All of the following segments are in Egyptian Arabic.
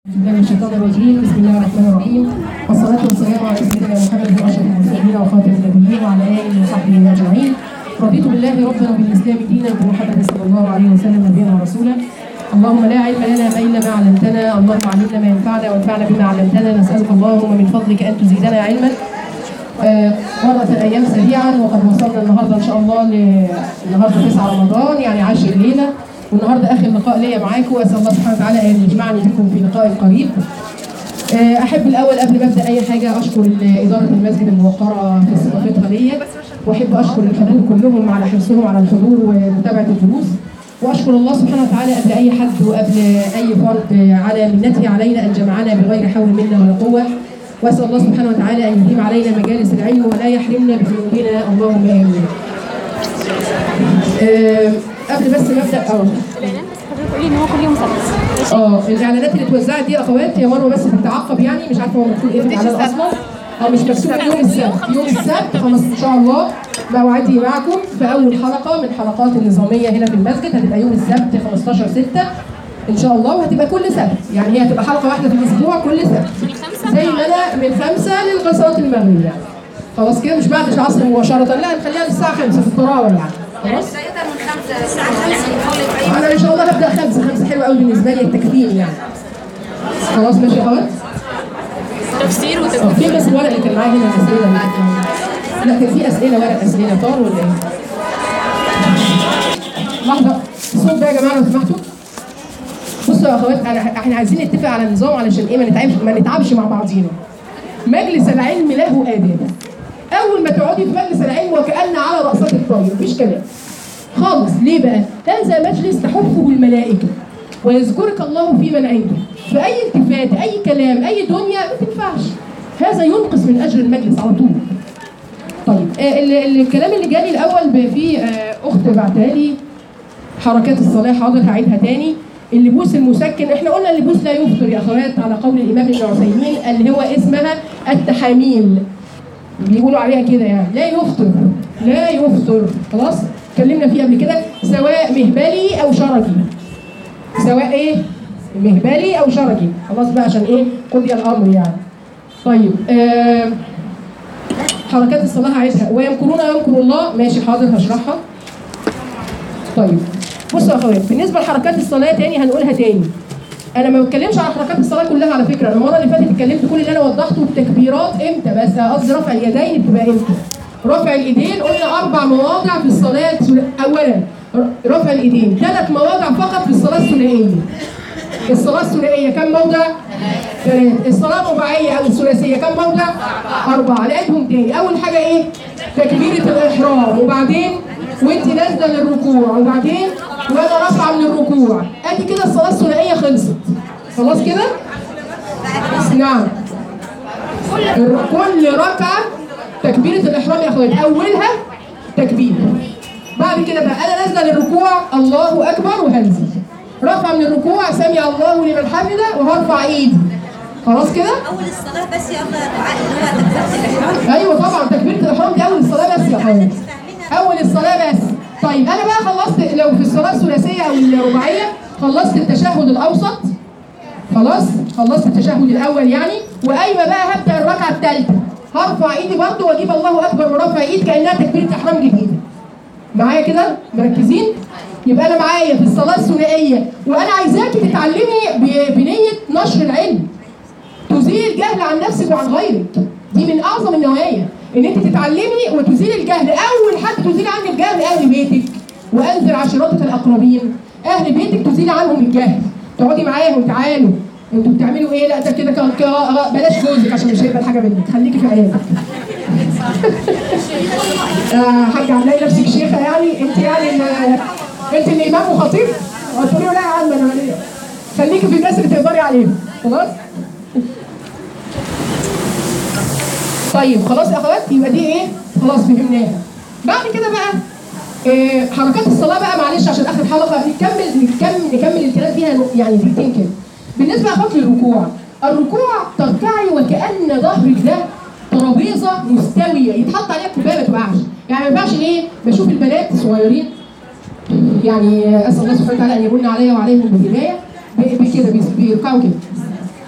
بالله من الشيطان الرجيم بسم الله الرحمن الرحيم والصلاة والسلام على سيدنا محمد أشرف المرسلين وخاتم النبيين وعلى آله وصحبه أجمعين رضيت بالله ربنا وبالإسلام دينا وبمحمد صلى الله عليه وسلم نبينا ورسولا اللهم لا علم لنا إلا ما علمتنا اللهم علمنا ما ينفعنا وانفعنا بما علمتنا نسألك اللهم من فضلك أن تزيدنا علما آه، مرت الأيام سريعا وقد وصلنا النهارده إن شاء الله ل- النهارده 9 رمضان يعني 10 ليلة والنهارده آخر لقاء ليا معاكم وأسأل الله سبحانه وتعالى أن يجمعني بكم في لقاء قريب. آه، أحب الأول قبل ما أبدأ أي حاجة أشكر ال- إدارة المسجد الموقرة في استضافتها ليا وأحب أشكر الحضور كلهم على حرصهم على الحضور ومتابعة الدروس وأشكر الله سبحانه وتعالى قبل أي حد وقبل أي فرد على منته علينا أن جمعنا بغير حول منا ولا قوة وأسأل الله سبحانه وتعالى أن يديم علينا مجالس العلم ولا يحرمنا بذنوبنا اللهم آمين. آه، قبل بس ما أبدأ أه الاعلان بس حضرتك قولي ان هو كل يوم سبت اه الاعلانات اللي اتوزعت دي يا اخوات هي مروه بس بتتعقب يعني مش عارفه هو مكتوب ايه في الاعلان اصلا اه مش مكتوب يوم السبت يوم السبت خلاص ان شاء الله موعدي معكم في اول حلقه من الحلقات النظاميه هنا في المسجد هتبقى يوم السبت 15 6 ان شاء الله وهتبقى كل سبت يعني هي هتبقى حلقه واحده في الاسبوع كل سبت زي ما انا من خمسه للغسالات المغرب يعني خلاص كده مش بعد العصر مباشره لا نخليها للساعه 5 في التراوح يعني خلاص بداية من خمسة الساعة خمسة نحاول انا ان شاء الله هبدا خمسه خمسه حلوه قوي بالنسبه لي التكفين يعني خلاص ماشي يا اخوات تفسير اه وتفسير في بس الورق اللي كان معايا هنا الاسئله اللي كان- لا كان في اسئله ورق اسئله طار ولا ايه؟ لحظه الصوت ده يا جماعه لو سمحتوا بصوا يا اخوات انا احنا عايزين نتفق على النظام علشان ايه ما نتعبش ما نتعبش مع بعضينا مجلس العلم له آداب اول ما تقعدي في مجلس العلم وكأن على رأسك الطير مفيش كلام خالص ليه بقى؟ هذا مجلس تحفه الملائكة ويذكرك الله في من عنده فأي التفات أي كلام أي دنيا ما تنفعش هذا ينقص من أجر المجلس على طول طيب آه ال- ال- الكلام اللي جالي الأول ب- في آه أخت بعتها لي حركات الصلاة حاضر هعيدها تاني اللبوس المسكن احنا قلنا اللبوس لا يفطر يا اخوات على قول الامام ابن عثيمين اللي هو اسمها التحاميل بيقولوا عليها كده يعني لا يفطر لا يفطر خلاص اتكلمنا فيه قبل كده سواء مهبلي او شرجي سواء ايه مهبلي او شرجي خلاص بقى عشان ايه قضي الامر يعني طيب آه حركات الصلاه هعيدها ويمكرون يمكر الله ماشي حاضر هشرحها طيب بصوا يا اخوات بالنسبه لحركات الصلاه تاني هنقولها تاني انا ما بتكلمش على حركات الصلاه كلها على فكره انا المره اللي فاتت اتكلمت كل اللي انا وضحته التكبيرات امتى بس قصدي رفع اليدين بتبقى امتى رفع الايدين قلنا اربع مواضع في الصلاه الثلا- اولا ر- رفع الايدين ثلاث مواضع فقط في الصلاه الثنائيه الصلاه الثنائيه كم موضع ثلاث الصلاه الرباعيه او الثلاثيه كم موضع اربعه نعيدهم تاني اول حاجه ايه تكبيره الاحرام وبعدين وانت نازله للركوع وبعدين وانا رافعه من الركوع ادي كده الصلاه الثنائيه خلصت خلاص كده نعم الر- كل ركعه تكبيره الاحرام يا اخوات اولها تكبير بعد كده بقى انا نازله للركوع الله اكبر وهنزل رافعه من الركوع سمع الله لمن حمده وهرفع ايدي خلاص كده أول الصلاة بس يلا دعاء اللي هو تكبيرة الإحرام ايوه طبعا تكبيره الاحرام دي اول الصلاه بس يا حبيبي اول الصلاه بس طيب انا بقى خلصت لو في الصلاه الثلاثيه او الرباعيه خلصت التشهد الاوسط خلاص خلصت التشهد الاول يعني وقايمه بقى هبدا الركعه الثالثه هرفع ايدي برضه واجيب الله اكبر ورفع ايد كانها تكبيره احرام جديده معايا كده مركزين يبقى انا معايا في الصلاه الثنائيه وانا عايزاكي تتعلمي ب- بنيه نشر العلم تزيل الجهل عن نفسك وعن غيرك دي من اعظم النوايا ان انت تتعلمي وتزيل الجهل اول حد تزيل عنك الجهل اهل بيتك وانذر عشيرتك الاقربين اهل بيتك تزيل عنهم الجهل تقعدي معاهم تعالوا انتوا بتعملوا ايه لا ده كده ك- ك- بلاش جوزك عشان مش هيقبل حاجه منك خليكي في عيالك آه، حاجه هتلاقي نفسك شيخه يعني انت يعني ال- انت الامام وخطيب وتقولي له لا يا عم انا ليه؟ خليكي في الناس اللي تقدري عليهم خلاص طيب خلاص يا اخوات يبقى دي ايه خلاص فهمناها بعد كده بقى إيه حركات الصلاه بقى معلش عشان اخر حلقه نكمل نكمل نكمل الكلام فيها يعني دقيقتين كده بالنسبه يا اخوات للركوع الركوع تركعي وكان ظهرك ده ترابيزه مستويه يتحط عليها كوبايه ما تقعش يعني ما ينفعش ايه بشوف البنات الصغيرين يعني اسال الله سبحانه وتعالى ان يمن عليا وعليهم بالهدايه ب- بكده بيس- بيركعوا كده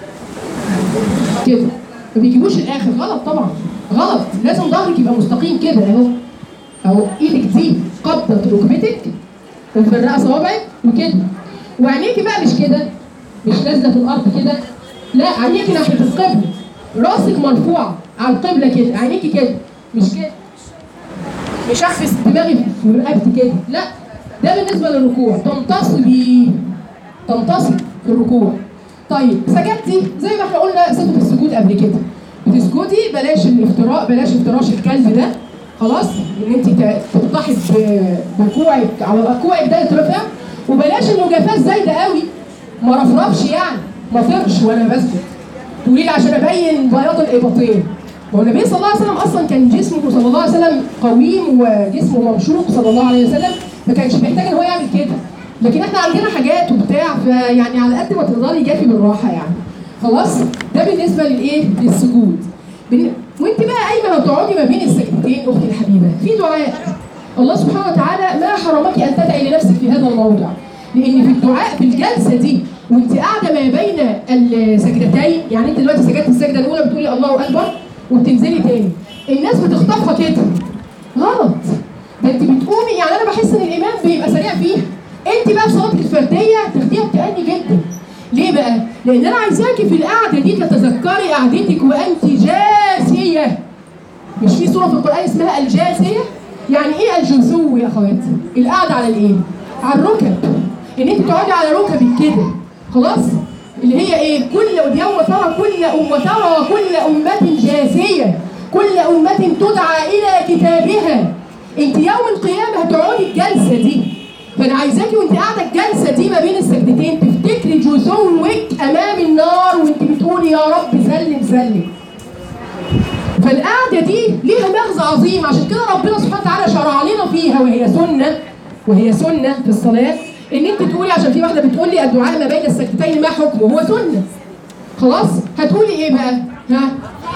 كده ما بيجيبوش الاخر غلط طبعا غلط لازم ظهرك يبقى مستقيم كده اهو اهو ايدك دي قبضه ركبتك ومفرقه صوابعك وكده وعينيكي بقى مش كده مش نازله في الارض كده لا عينيكي ناحيه القبله راسك مرفوعه على القبله كده عينيكي كده مش كده مش اخفس دماغي في رقبتي كده لا ده بالنسبه للركوع تمتصي تمتصي في الركوع طيب سجدتي زي ما احنا قلنا صفه السجود قبل كده بتسجدي بلاش الافتراء بلاش افتراش الكلب ده خلاص ان انت ت- تفتحي ب- بكوعك على كوعك ده يترفع وبلاش المجافاه الزايده قوي ما رفرفش يعني ما طرش وانا بسجد تقولي لي عشان ابين بياض الابطين هو النبي صلى الله عليه وسلم اصلا كان جسمه صلى الله عليه وسلم قويم وجسمه ممشوق صلى الله عليه وسلم ما كانش محتاج ان هو يعمل كده لكن احنا عندنا حاجات وبتاع فيعني على قد ما تقدري جافي بالراحه يعني خلاص ده بالنسبه للايه للسجود بن- وانت بقى قايمه وتقعدي ما بين السجدتين اختي الحبيبه في دعاء الله سبحانه وتعالى ما حرمك ان تدعي لنفسك في هذا الموضع لان في الدعاء في الجلسه دي وانت قاعده ما بين السجدتين يعني انت دلوقتي سجدت السجده الاولى بتقولي الله اكبر وبتنزلي تاني الناس بتخطفها كده غلط ده انت بتقومي يعني انا بحس ان الامام بيبقى سريع فيها انت بقى في صلاتك الفرديه تاخديها بتأني جدا ليه بقى؟ لان انا عايزاكي في القعده دي تتذكري قعدتك وانت جاسيه مش في سوره في القران اسمها الجاسيه يعني ايه الجثو يا اخواتي القعده على الايه على الركب ان انت تقعدي على ركبك كده خلاص اللي هي ايه كل يوم ترى كل أم ترى كل أمة جاثية كل أمة تدعى إلى كتابها انت يوم القيامة هتقعدي الجلسة دي فأنا عايزاكي وانت قاعدة الجلسة دي ما بين السجدتين تفتكري جثوك أمام النار وانت بتقولي يا رب سلم سلم فالقعده دي ليها مغزى عظيم عشان كده ربنا سبحانه وتعالى شرع لنا فيها وهي سنه وهي سنه في الصلاه ان انت تقولي عشان في واحده بتقول لي الدعاء ما بين السجدتين ما حكمه هو سنه خلاص هتقولي ايه بقى ها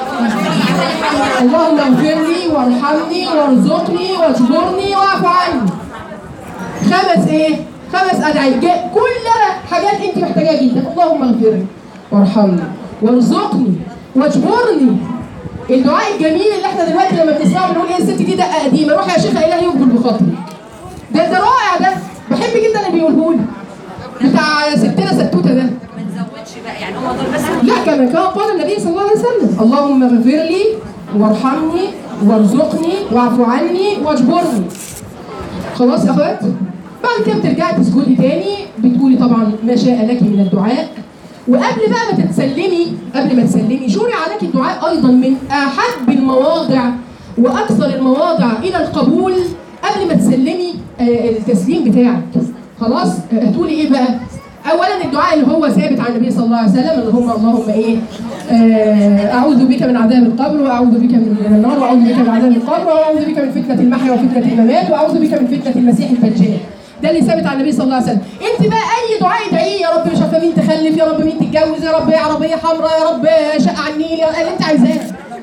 اللهم اغفر لي وارحمني وارزقني واجبرني واعف عني خمس ايه خمس ادعيه جا- كلها حاجات انت محتاجاها جدا اللهم اغفر لي وارحمني وارزقني واجبرني الدعاء الجميل اللي احنا دلوقتي لما بنسمعه بنقول ايه الست دي دقه قديمه روح يا شيخه الهي يقبل بخاطري ده ده رائع ده بحب جدا اللي بيقوله لي بتاع ستنا ستوته ده ما تزودش بقى يعني هم دول بس لا كما كان قال النبي صلى الله عليه وسلم اللهم اغفر لي وارحمني وارزقني واعف عني واجبرني خلاص يا اخوات بعد كده بترجعي تسجدي تاني بتقولي طبعا ما شاء لك من الدعاء وقبل بقى ما تتسلمي قبل ما تسلمي شرع عليك الدعاء ايضا من احب المواضع واكثر المواضع الى القبول قبل ما تسلمي آه، التسليم بتاعك خلاص آه، هتقولي ايه بقى اولا الدعاء اللي هو ثابت عن النبي صلى الله عليه وسلم اللي هم اللهم ايه آه، اعوذ بك من عذاب القبر واعوذ بك من النار واعوذ بك من عذاب القبر واعوذ بك من فتنه المحيا وفتنه الممات واعوذ بك من فتنه المسيح الدجال ده اللي ثابت عن النبي صلى الله عليه وسلم انت بقى اي دعاء ادعيه يا رب مش عارفه مين تخلف يا رب مين تتجوز يا رب عربيه حمراء يا رب شقه على النيل يا اللي انت عايزاه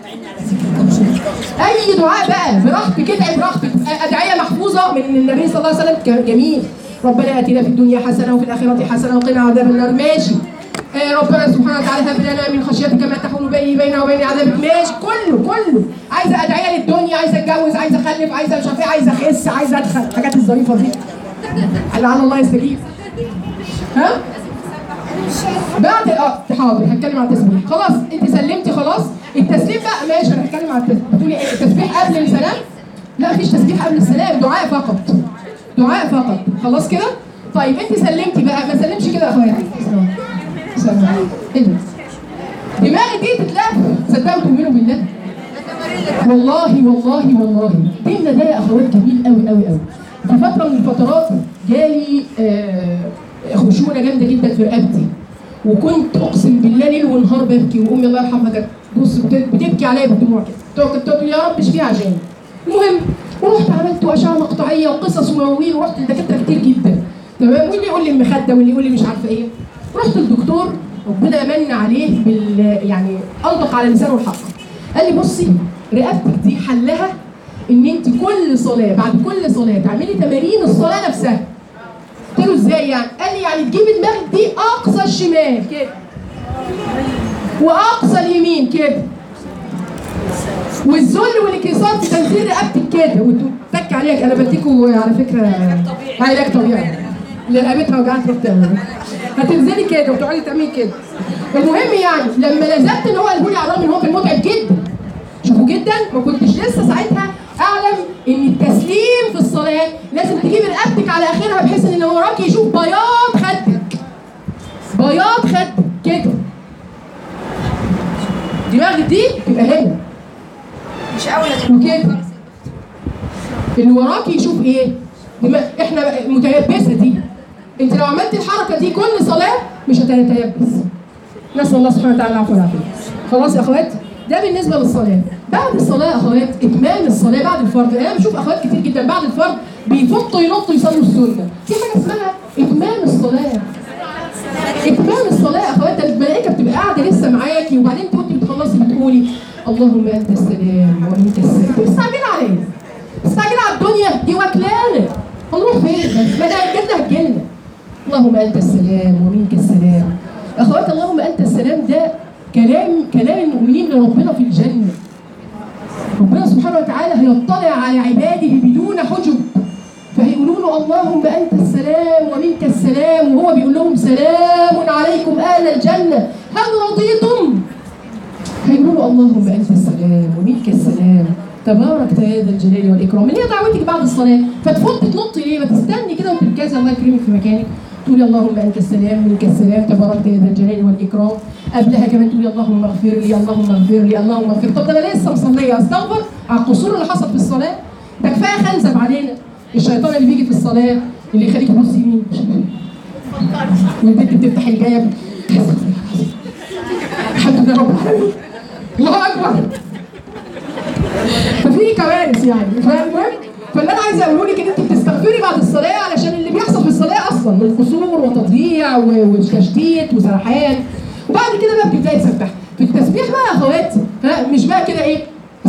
اي دعاء بقى براحتك ادعي براحتك ادعيه محفوظه من النبي صلى الله عليه وسلم ك- جميل ربنا اتنا في الدنيا حسنه وفي الاخره حسنه وقنا عذاب النار ماشي آه، ربنا سبحانه وتعالى هب لنا من خشيتك ما تحول بيني بيننا وبين عذابك ماشي كله كله عايزه ادعيه للدنيا عايزه اتجوز عايزه اخلف عايزه مش عارفه ايه عايزه اخس عايزه ادخل الحاجات الظريفه دي لعل الله يستجيب ها بعد اه حاضر هتكلم عن التسبيح خلاص انت سلمتي خلاص التسليم بقى ماشي انا هتكلم عن التسبيح بتقولي ايه التسبيح قبل السلام لا مفيش تسبيح قبل السلام دعاء فقط دعاء فقط خلاص كده طيب انت سلمتي بقى ما سلمش كده يا اخويا سلام ايه ده دماغي دي تتلف صدقوا تؤمنوا بالله والله والله والله ديننا ده يا اخوات جميل قوي قوي قوي في فتره من الفترات جالي آه، خشونه جامده جدا في رقبتي وكنت اقسم بالله ليل ونهار ببكي وامي الله يرحمها كانت بص بت- بتبكي عليا بالدموع كده تقعد تقول يا رب اشفيها عشان المهم ورحت عملت اشعه مقطعيه وقصص ومواويل ورحت لدكاتره كتير جدا تمام واللي يقول لي المخده واللي يقول لي مش عارفه ايه رحت للدكتور ربنا من عليه بال يعني انطق على لسانه الحق قال لي بصي رقبتك دي حلها ان انت كل صلاه بعد كل صلاه تعملي تمارين الصلاه نفسها قلت له ازاي يعني؟ قال لي يعني تجيبي دماغك دي اقصى الشمال كده واقصى اليمين كده والذل والانكسار في تنزيل رقبتك كده وتتك عليك انا بديكوا على فكره علاج طبيعي اللي رقبتها وجعت تروح تعمل هتنزلي كده وتقعدي تعملي كده المهم يعني لما لزمت ان هو قاله لي على الرغم ان هو كان متعب جدا شوفوا جدا ما كنتش لسه ساعتها اعلم ان التسليم في الصلاه لازم تجيبي رقبتك على اخرها بحيث ان اللي وراك يشوف بياض خدك بياض خدك كده دماغك دي تبقى هنا مش اولى وكده اللي وراك يشوف ايه دماغ احنا متيبسه دي انت لو عملت الحركه دي كل صلاه مش هتتيبس نسال الله سبحانه وتعالى العفو والعافيه خلاص يا اخوات ده بالنسبه للصلاه بعد الصلاه يا اخوات اتمام الصلاه بعد الفرض انا بشوف اخوات كتير جدا بعد الفرض بيفطوا ينطوا يصلوا السنه في حاجه اسمها اتمام الصلاه اتمام الصلاه يا اخوات ده الملائكه بتبقى قاعده لسه معاكي وبعدين كنت بتخلصي بتقولي اللهم انت السلام ومنك السلام انت مستعجله على ايه؟ مستعجله على الدنيا دي واكلانا هنروح فين بس ما ده الجنه هتجيلنا اللهم انت السلام ومنك السلام اخوات اللهم انت السلام ده كلام كلام المؤمنين لربنا في الجنه ربنا سبحانه وتعالى هيطلع على عباده بدون حجب فهيقولوا له اللهم انت السلام ومنك السلام وهو بيقول لهم سلام عليكم اهل الجنه هل رضيتم؟ هيقولوا له اللهم انت السلام ومنك السلام تبارك يا ذا الجلال والاكرام اللي هي دعوتك بعد الصلاه فتفوت تنطي ليه ما تستني كده وتركزي الله يكرمك في مكانك تقولي اللهم انت السلام منك السلام تبارك يا ذا الجلال والاكرام قبلها كمان تقولي اللهم اغفر لي اللهم اغفر لي اللهم اغفر طب ده انا لسه مصليه استغفر على القصور اللي حصل في الصلاه ده كفايه خنزب علينا الشيطان اللي بيجي في الصلاه اللي يخليك تبص يمين والبنت بتفتح الجاب الحمد لله رب العالمين الله اكبر ففي كوارث يعني فالمهم فاللي انا عايزه اقوله لك ان انت بتستغفري بعد الصلاه علشان اللي بيحصل في الصلاه اصلا من قصور وتضييع و- وتشتيت وسرحان وبعد كده بقى بتبداي تسبحي في التسبيح بقى يا اخوات ها مش بقى كده ايه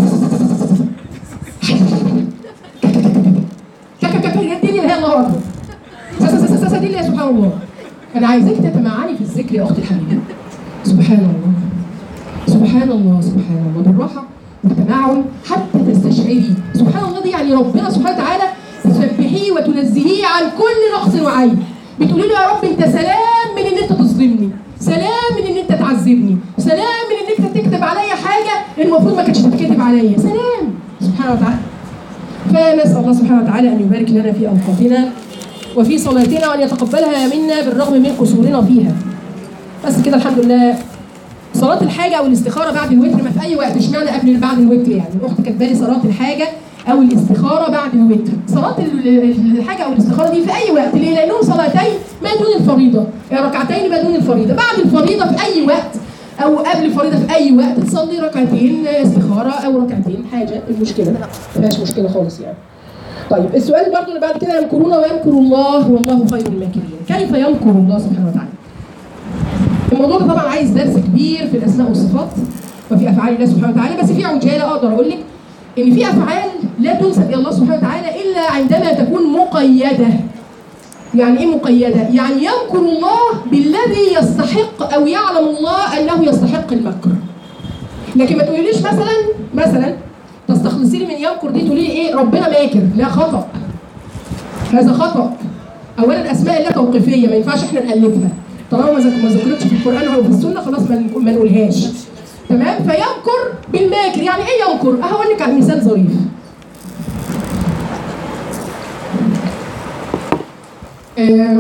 كا- كا- كا- كا- دي اللي هي الله اكبر س- س- س- س- دي اللي هي سبحان الله انا عايزاك تتمعني في الذكر يا اختي الحبيبه سبحان الله سبحان الله سبحان الله بالراحه والتنعم حتى تستشعري سبحان الله دي يعني ربنا سبحانه وتعالى تسبحيه وتنزهيه عن كل نقص وعيب بتقولي له يا رب انت سلام من ان انت تظلمني سلام من ان انت تعذبني سلام من ان انت تكتب عليا حاجه المفروض ما كانتش تتكتب عليا سلام سبحانه وتعالى فنسال الله سبحانه وتعالى ان يبارك لنا في اوقاتنا وفي صلاتنا وان يتقبلها منا بالرغم من قصورنا فيها بس كده الحمد لله صلاة الحاجة أو الاستخارة بعد الوتر ما في أي وقت اشمعنى قبل بعد الوتر يعني الأخت كاتبة لي صلاة الحاجة أو الاستخارة بعد الوتر صلاة ال- ال- الحاجة أو الاستخارة دي في أي وقت ليه؟ لأنهم صلاتين ما دون الفريضة يعني ركعتين ما دون الفريضة بعد الفريضة في أي وقت أو قبل الفريضة في أي وقت تصلي ركعتين استخارة أو ركعتين حاجة المشكلة ما فيهاش مشكلة خالص يعني طيب السؤال برضو اللي بعد كده يمكرون ويمكر الله والله خير الماكرين كيف يمكر الله سبحانه وتعالى الموضوع ده طبعا عايز درس كبير في الاسماء والصفات وفي افعال الله سبحانه وتعالى بس في عجاله اقدر اقول لك ان في افعال لا تنسب الى الله سبحانه وتعالى الا عندما تكون مقيده يعني ايه مقيده؟ يعني يمكر الله بالذي يستحق او يعلم الله انه يستحق المكر. لكن ما تقوليليش مثلا مثلا تستخلصي لي من يمكر دي تقولي لي ايه ربنا ماكر، لا خطا. هذا خطا. اولا اسماء الله توقيفيه ما ينفعش احنا نقلبها. طالما ما ذك- ما ذكرتش في القران او في السنه خلاص ما نقول- ما نقولهاش. تمام؟ فيمكر بالماكر، يعني ايه يمكر؟ هقول لك على مثال ظريف. آه،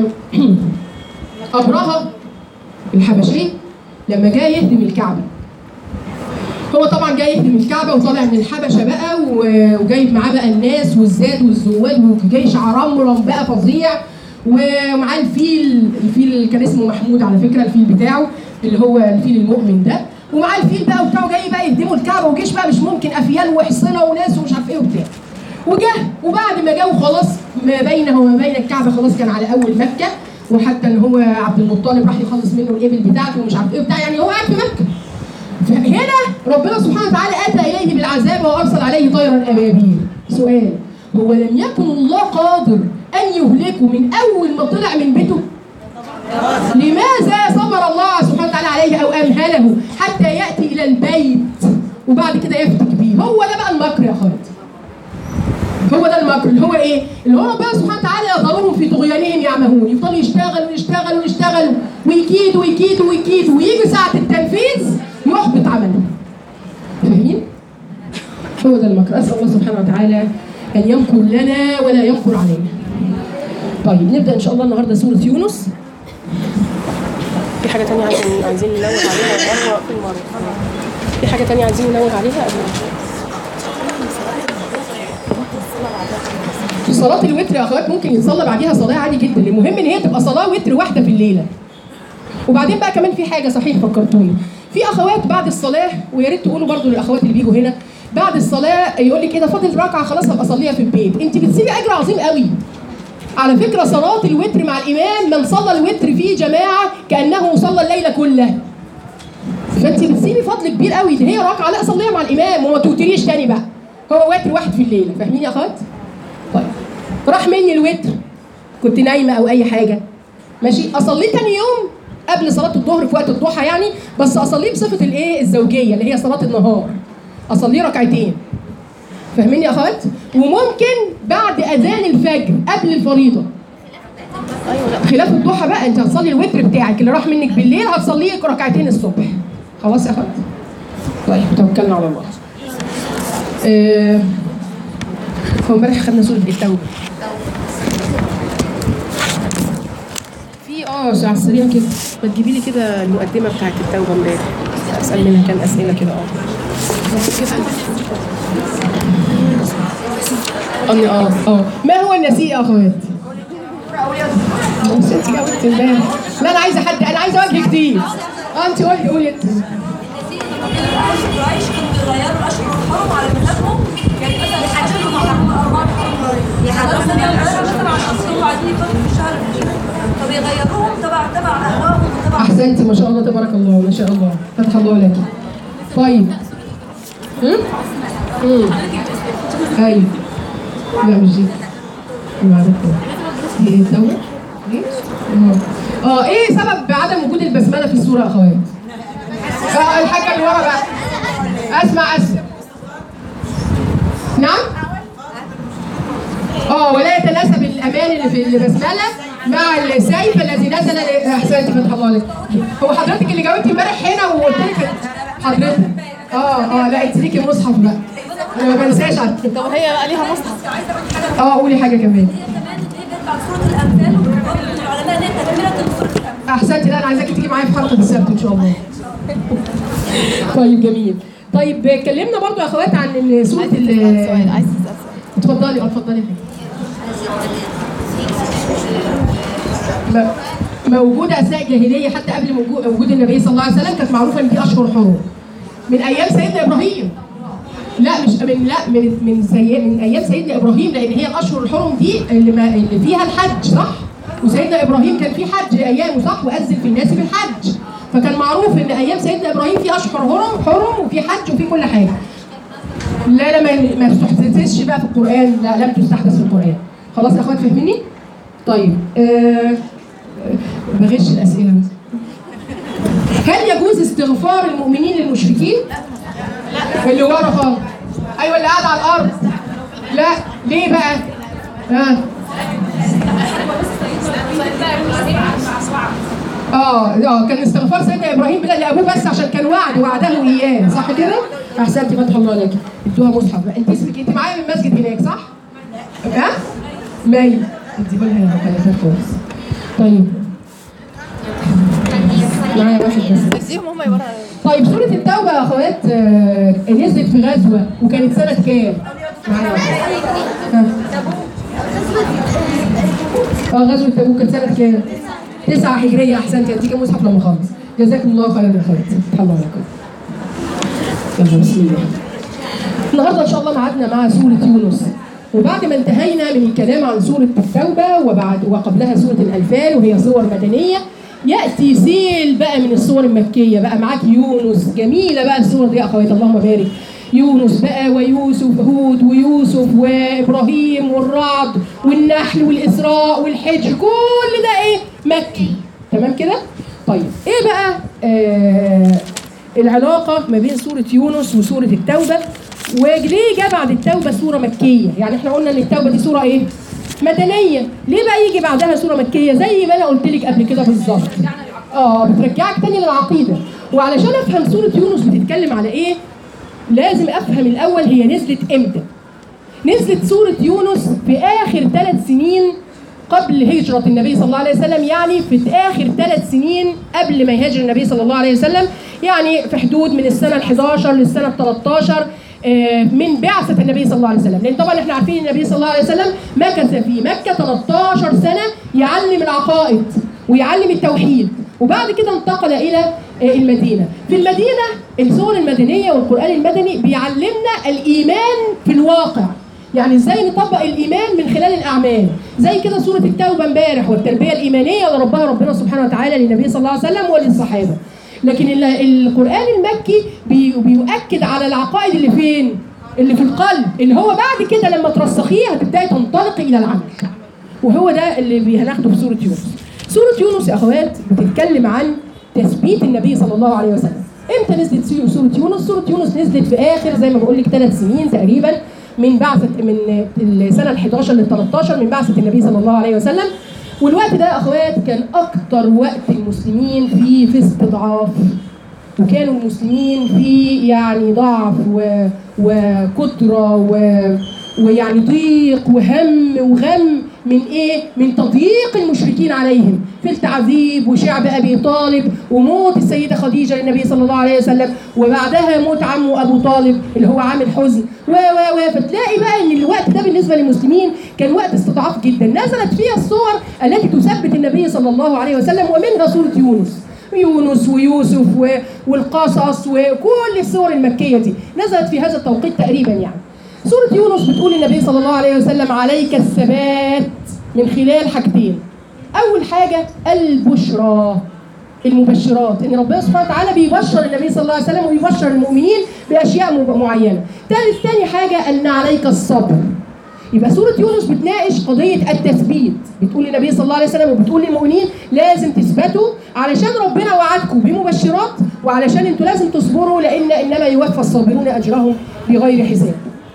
أبرهة الحبشي لما جاء يهدم الكعبة هو طبعا جاي يهدم الكعبة وطالع من الحبشة بقى و- وجايب معاه بقى الناس والزاد والزواد وجيش عرمرم بقى فظيع ومعاه الفيل الفيل كان اسمه محمود على فكرة الفيل بتاعه اللي هو الفيل المؤمن ده ومعاه الفيل بقى وبتاعه جاي بقى يهدموا الكعبة وجيش بقى مش ممكن أفيال وحصنة وناس ومش عارف ايه وبتاع وجه وبعد ما جه وخلاص ما بينه وما بين الكعبه خلاص كان على اول مكه وحتى ان هو عبد المطلب راح يخلص منه الابل بتاعته ومش عارف ايه بتاع يعني هو قاعد في مكه فهنا ربنا سبحانه وتعالى اتى اليه بالعذاب وارسل عليه طيرا ابابيل سؤال هو لم يكن الله قادر ان يهلكه من اول ما طلع من بيته لماذا صبر الله سبحانه وتعالى عليه عليه او امهله حتى ياتي الى البيت وبعد كده يفتك بيه هو ده بقى المكر يا اخواتي هو ده المكر اللي هو ايه؟ اللي هو ربنا سبحانه وتعالى يضرهم في طغيانهم يعمهون يفضلوا يشتغلوا يشتغلوا يشتغلوا ويكيدوا ويكيدوا ويكيدوا ويجي ساعة التنفيذ يحبط عمله. فاهمين؟ هو ده المكر، اسال الله سبحانه وتعالى ان يمكر لنا ولا يمكر علينا. طيب نبدا ان شاء الله النهارده سوره يونس. في حاجه ثانيه عايزين عايزين ننوه عليها مره في مره. في حاجه ثانيه عايزين ننوه عليها قبل صلاة الوتر يا اخوات ممكن يتصلى بعديها صلاة عادي جدا، المهم ان هي تبقى صلاة وتر واحدة في الليلة. وبعدين بقى كمان في حاجة صحيح فكرتوني، في اخوات بعد الصلاة ويا ريت تقولوا برضو للاخوات اللي بيجوا هنا بعد الصلاة يقول لك ايه ده فاضل ركعة خلاص هبقى اصليها في البيت، انت بتسيبي اجر عظيم قوي. على فكرة صلاة الوتر مع الامام من صلى الوتر في جماعة كأنه صلى الليل كله. فانت بتسيبي فضل كبير قوي ده هي ركعة لا صليها مع الامام وما توتريش تاني بقى. هو وتر واحد في الليلة، فاهمين يا اخوات؟ طيب راح مني الوتر كنت نايمه او اي حاجه ماشي اصليه تاني يوم قبل صلاه الظهر في وقت الضحى يعني بس اصليه بصفه الايه الزوجيه اللي هي صلاه النهار اصليه ركعتين فاهمين يا اخوات وممكن بعد اذان الفجر قبل الفريضه خلاف الضحى بقى انت هتصلي الوتر بتاعك اللي راح منك بالليل هتصليه ركعتين الصبح خلاص يا اخوات طيب توكلنا على الله آه، هو امبارح خدنا سوره التوبه في اه على السريع كده ما تجيبي لي كده المقدمه بتاعت التوبه امبارح اسال منها كام اسئله كده اه أني اه اه ما هو النسيء يا اخوات؟ نسيت جاوبت امبارح لا انا عايزه حد انا عايزه وجه جديد اه انت قولي قولي انت قريش كنت يغيروا الاشهر الحرم على مذهبهم يعني مثلا يحددوا مع اربعه يحددوا مثلا عشان اصلهم عايزين يفضلوا في الشهر الفلاني فبيغيروهم تبع تبع اهوائهم وتبع احسنتي ما شاء الله تبارك الله ما شاء الله فتح الله لك طيب هم؟ امم ايوه لا مش دي ما عرفتها دي ايه التوبه؟ دي؟ اه اه ايه سبب عدم وجود البسمله في السوره يا اخوات؟ اه الحاجه اللي ورا بقى اسمع اسمع نعم؟ اه ولا يتناسب الامان اللي في البسمله مع السيف الذي نزل احسنتي فتح الله عليك هو حضرتك اللي جاوبتي امبارح هنا وقلت لك حضرتك اه اه لا انت ليكي مصحف بقى انا ما بنساش على فكرة. طب هي بقى ليها مصحف اه قولي حاجه كمان هي كمان دي بتاع سوره الامثال وبرضه العلماء ان هي تكمله سوره الامثال احسنتي لا انا عايزاكي تيجي معايا في حلقه السبت ان شاء الله طيب جميل طيب اتكلمنا برضو يا اخوات عن إن سوره ال سؤال عايز تسال سؤال اتفضلي اه اتفضلي م- موجودة أثناء الجاهلية حتى قبل موجو- وجود النبي صلى الله عليه وسلم كانت معروفة إن دي أشهر حروب من أيام سيدنا إبراهيم لا مش من لا من من سي من أيام سيدنا إبراهيم لأن هي الأشهر الحرم دي اللي, ما اللي فيها الحج صح؟ وسيدنا إبراهيم كان في حج أيامه صح؟ وأذن في الناس بالحج فكان معروف إن أيام سيدنا إبراهيم في أشهر حرم حرم وفي حج وفي كل حاجة لا لا ما ما تستحدثش بقى في القرآن لا لم تستحدث في القرآن خلاص يا اخوات فاهميني؟ طيب آه آه، بغش الأسئلة بس. هل يجوز استغفار المؤمنين للمشركين؟ لا اللي ورا خالص ايوه اللي قاعد على الارض لا ليه بقى؟ ها اه اه كان استغفار سيدنا ابراهيم بلا لابوه بس عشان كان وعد وعده اياه صح كده؟ احسنتي فتح الله لك ادوها مصحف بقى انت اسمك انت معايا من المسجد هناك صح؟ ها؟ مي انت بالها يا مكلفات خالص طيب معايا واحد بس اديهم هم يبقى طيب سورة التوبة يا اخوات آه، نزلت في غزوة وكانت سنة كام؟ معايا واحد. ها. اه غزوة تبوك كانت سنة كام؟ تسعة هجرية أحسنتي هديك مصحف لما أخلص جزاكم الله خيرا يا أخوات فتح الله لكم يلا بسم الله النهارده ان شاء الله معادنا مع سوره يونس وبعد ما انتهينا من الكلام عن سوره التوبه وبعد وقبلها سوره الانفال وهي صور مدنيه ياتي سيل بقى من الصور المكيه بقى معاك يونس جميله بقى الصور دي يا اخوات اللهم بارك يونس بقى ويوسف هود ويوسف وابراهيم والرعد والنحل والاسراء والحج كل ده ايه مكي تمام كده طيب ايه بقى آه العلاقه ما بين سوره يونس وسوره التوبه وليه جاء بعد التوبه سوره مكيه يعني احنا قلنا ان التوبه دي سوره ايه مدنيه ليه بقى يجي بعدها سوره مكيه زي ما انا قلت لك قبل كده بالظبط اه بترجعك تاني للعقيده وعلشان افهم سوره يونس بتتكلم على ايه لازم افهم الاول هي نزلت امتى نزلت سورة يونس في آخر ثلاث سنين قبل هجرة النبي صلى الله عليه وسلم يعني في آخر ثلاث سنين قبل ما يهاجر النبي صلى الله عليه وسلم يعني في حدود من السنة ال 11 للسنة ال 13 آه، من بعثة النبي صلى الله عليه وسلم لأن طبعا احنا عارفين النبي صلى الله عليه وسلم مكث في مكة 13 سنة يعلم العقائد ويعلم التوحيد وبعد كده انتقل إلى آه، المدينة في المدينة السور المدنية والقرآن المدني بيعلمنا الإيمان في الواقع يعني ازاي نطبق الايمان من خلال الاعمال زي كده سوره التوبه امبارح والتربيه الايمانيه اللي ربها ربنا سبحانه وتعالى للنبي صلى الله عليه وسلم وللصحابه لكن ال- القران المكي بي- بيؤكد على العقائد اللي فين اللي في القلب اللي هو بعد كده لما ترسخيه هتبداي تنطلقي الى العمل وهو ده اللي بي- هناخده في سوره يونس سوره يونس يا اخوات بتتكلم عن تثبيت النبي صلى الله عليه وسلم امتى نزلت سو- سوره يونس سوره يونس نزلت في اخر زي ما بقول لك ثلاث سنين تقريبا من بعثه من السنه ال 11 لل 13 من بعثه النبي صلى الله عليه وسلم والوقت ده يا اخوات كان اكتر وقت المسلمين فيه في استضعاف وكانوا المسلمين في يعني ضعف و... وكترة و... ويعني ضيق وهم وغم من ايه؟ من تضييق المشركين عليهم في التعذيب وشعب ابي طالب وموت السيده خديجه للنبي صلى الله عليه وسلم وبعدها موت عمه ابو طالب اللي هو عامل حزن و و و فتلاقي بقى ان الوقت ده بالنسبه للمسلمين كان وقت استضعاف جدا نزلت فيها الصور التي تثبت النبي صلى الله عليه وسلم ومنها سوره يونس يونس ويوسف و- والقصص وكل السور المكية دي نزلت في هذا التوقيت تقريبا يعني سورة يونس بتقول النبي صلى الله عليه وسلم عليك الثبات من خلال حاجتين أول حاجة البشرى المبشرات ان ربنا سبحانه وتعالى بيبشر النبي صلى الله عليه وسلم ويبشر المؤمنين باشياء مب- معينه. ثالث تاني حاجه ان عليك الصبر. يبقى سورة يونس بتناقش قضية التثبيت بتقول للنبي صلى الله عليه وسلم وبتقول للمؤمنين لازم تثبتوا علشان ربنا وعدكم بمبشرات وعلشان انتوا لازم تصبروا لان انما يوفى الصابرون اجرهم بغير حساب.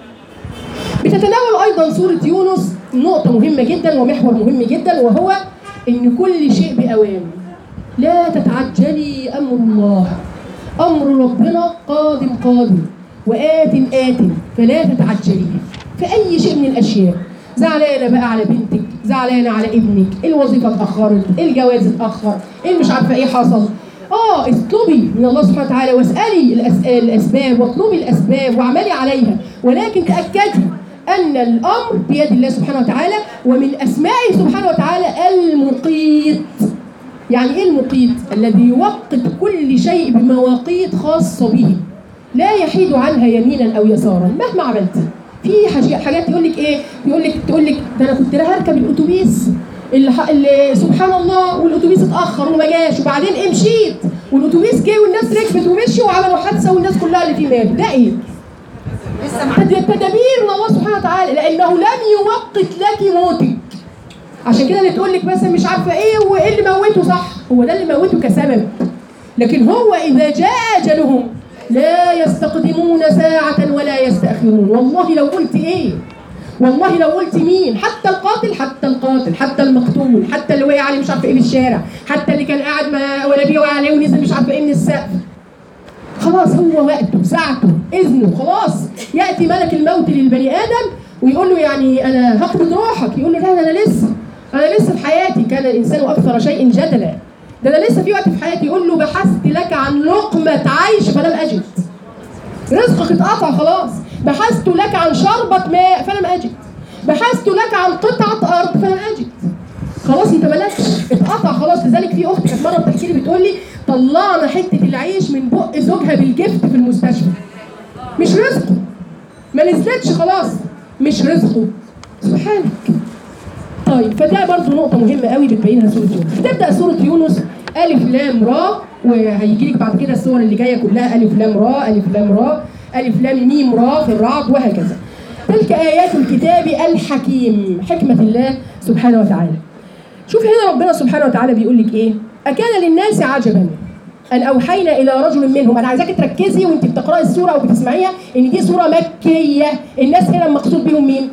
بتتناول ايضا سورة يونس نقطة مهمة جدا ومحور مهم جدا وهو ان كل شيء باوان. لا تتعجلي امر الله. امر ربنا قادم قادم وآت آت فلا تتعجلي في اي شيء من الاشياء. زعلانه بقى على بنتك، زعلانه على ابنك، الوظيفه اتاخرت، الجواز اتاخر، اللي مش عارفه ايه حصل. اه اطلبي من الله سبحانه وتعالى واسالي الأس- الاسباب واطلبي الاسباب واعملي عليها ولكن تاكدي ان الامر بيد الله سبحانه وتعالى ومن اسمائه سبحانه وتعالى المقيت يعني ايه المقيت؟ الذي يوقت كل شيء بمواقيت خاصه به لا يحيد عنها يمينا او يسارا مهما عملتي في حاجات حاجات يقول لك ايه؟ يقول لك تقول لك ده انا كنت رايح اركب الاتوبيس اللي, ح- اللي سبحان الله والاتوبيس اتاخر وما جاش وبعدين إيه مشيت والاتوبيس جه والناس ركبت ومشي وعملوا حادثه والناس كلها اللي فيه ماتوا ده ايه؟ تد- تدابير من الله سبحانه وتعالى لانه لم يوقت لك موتك عشان كده اللي تقول لك مثلا مش عارفه ايه وايه اللي موته صح هو ده اللي موته كسبب لكن هو اذا جاء اجلهم لا يستقدمون ساعة ولا يستأخرون والله لو قلت ايه والله لو قلت مين حتى القاتل حتى القاتل حتى المقتول حتى اللي وقع عليه مش عارفه ايه في الشارع حتى اللي كان قاعد ما ولا بيه وقع عليه ونزل مش عارفه ايه من السقف خلاص هو وقته ساعته اذنه خلاص ياتي ملك الموت للبني ادم ويقول له يعني انا هقبض روحك يقول له لا ده انا لسه انا لسه في حياتي كان الانسان اكثر شيء جدلا ده انا لسه في وقت في حياتي يقول له بحثت لك عن لقمه عيش فلم اجد رزقك اتقطع خلاص بحثت لك عن شربة ماء فلم أجد بحثت لك عن قطعة أرض فلم أجد خلاص انت مالكش اتقطع خلاص لذلك في اخت كانت مره بتحكي لي بتقول لي طلعنا حته العيش من بق زوجها بالجفت في المستشفى مش رزقه ما نزلتش خلاص مش رزقه سبحانك طيب فده برضو نقطة مهمة قوي بتبينها سورة يونس. بتبدأ سورة يونس ألف لام را وهيجي لك بعد كده السور اللي جاية كلها ألف لام را ألف لام را ألف لام ميم را في الرعد وهكذا. تلك آيات الكتاب الحكيم حكمة الله سبحانه وتعالى. شوف هنا ربنا سبحانه وتعالى بيقول لك إيه؟ أكان للناس عجبا أن أوحينا إلى رجل منهم أنا عايزاك تركزي وأنت بتقرأي السورة أو بتسمعيها إن دي سورة مكية الناس هنا المقصود بهم مين؟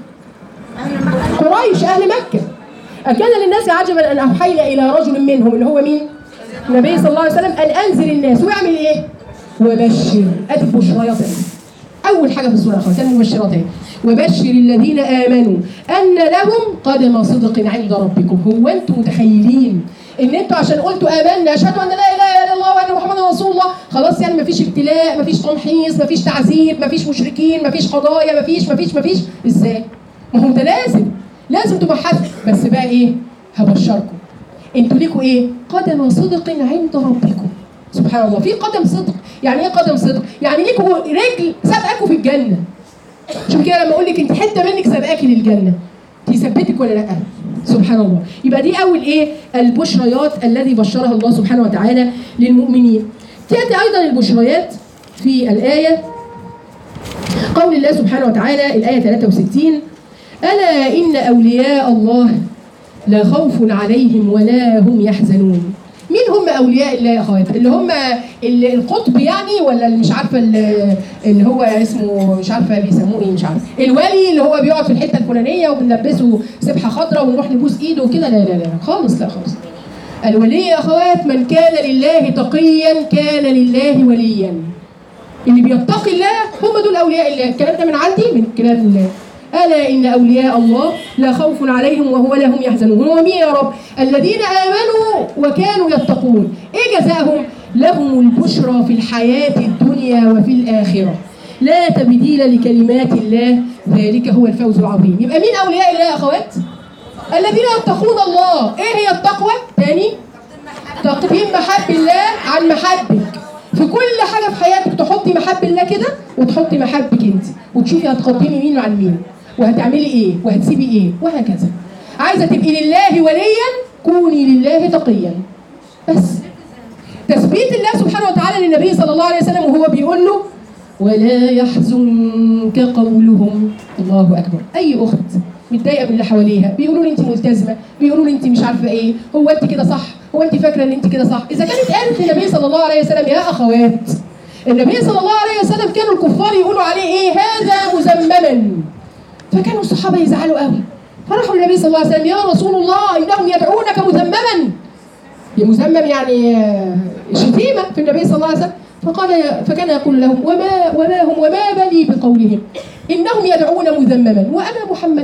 قريش أهل مكة أكان للناس عجبا أن أوحينا إلى رجل منهم اللي هو مين؟ النبي صلى الله عليه وسلم أن أنزل الناس ويعمل إيه؟ وبشر أدي بشريات أول حاجة في السورة يا أخواتي المبشرات اهي وبشر الذين آمنوا أن لهم قدم صدق عند ربكم هو أنتم متخيلين إن أنتوا عشان قلتوا آمنا أشهد أن لا إله إلا الله وأن محمدا رسول الله خلاص يعني مفيش ابتلاء مفيش تمحيص مفيش تعذيب مفيش مشركين مفيش قضايا مفيش مفيش مفيش إزاي؟ ما هو ده لازم لازم تبقى حد بس بقى إيه؟ هبشركم انتوا ليكوا ايه؟ قدم صدق عند ربكم سبحان الله في قدم صدق يعني ايه قدم صدق؟ يعني ليكوا رجل سابقاكوا في الجنه شوف كده لما اقول لك انت حته منك سابقاكي للجنه تثبتك ولا لا؟ سبحان الله يبقى دي اول ايه؟ البشريات الذي بشرها الله سبحانه وتعالى للمؤمنين تاتي ايضا البشريات في الايه قول الله سبحانه وتعالى الايه 63 الا ان اولياء الله لا خوف عليهم ولا هم يحزنون مين هم اولياء الله يا اخوات اللي هم ال- القطب يعني ولا اللي مش عارفه ال- اللي هو اسمه مش عارفه بيسموه ايه مش عارفه الولي اللي هو بيقعد في الحته الفلانيه وبنلبسه سبحه خضراء ونروح نبوس ايده وكده لا لا لا خالص لا خالص الولي يا اخوات من كان لله تقيا كان لله وليا اللي بيتقي الله هم دول اولياء الله الكلام ده من عندي من كلام الله الا ان اولياء الله لا خوف عليهم وهو لا هم يحزنون هو مين يا رب الذين امنوا وكانوا يتقون ايه جزاهم لهم البشرى في الحياه الدنيا وفي الاخره لا تبديل لكلمات الله ذلك هو الفوز العظيم يبقى مين اولياء الله يا اخوات الذين يتقون الله ايه هي التقوى تاني تقديم محب الله عن محبك في كل حاجه في حياتك تحطي محب الله كده وتحطي محبك انت وتشوفي هتقدمي مين عن مين وهتعملي ايه وهتسيبي ايه وهكذا عايزه تبقي لله وليا كوني لله تقيا بس تثبيت الله سبحانه وتعالى للنبي صلى الله عليه وسلم وهو بيقول له ولا يحزنك قولهم الله اكبر اي اخت متضايقه من اللي حواليها بيقولوا لي انت ملتزمه بيقولوا لي انت مش عارفه ايه هو انت كده صح هو انت فاكره ان انت كده صح اذا كانت قالت للنبي صلى الله عليه وسلم يا اخوات النبي صلى الله عليه وسلم كانوا الكفار يقولوا عليه ايه هذا مذمما فكانوا الصحابه يزعلوا قوي فراحوا للنبي صلى الله عليه وسلم يا رسول الله انهم يدعونك مذمما يا مذمم يعني آه، شتيمه في النبي صلى الله عليه وسلم فقال يا- فكان يقول لهم وما وما هم وما بلي بقولهم انهم يدعون مذمما وانا محمد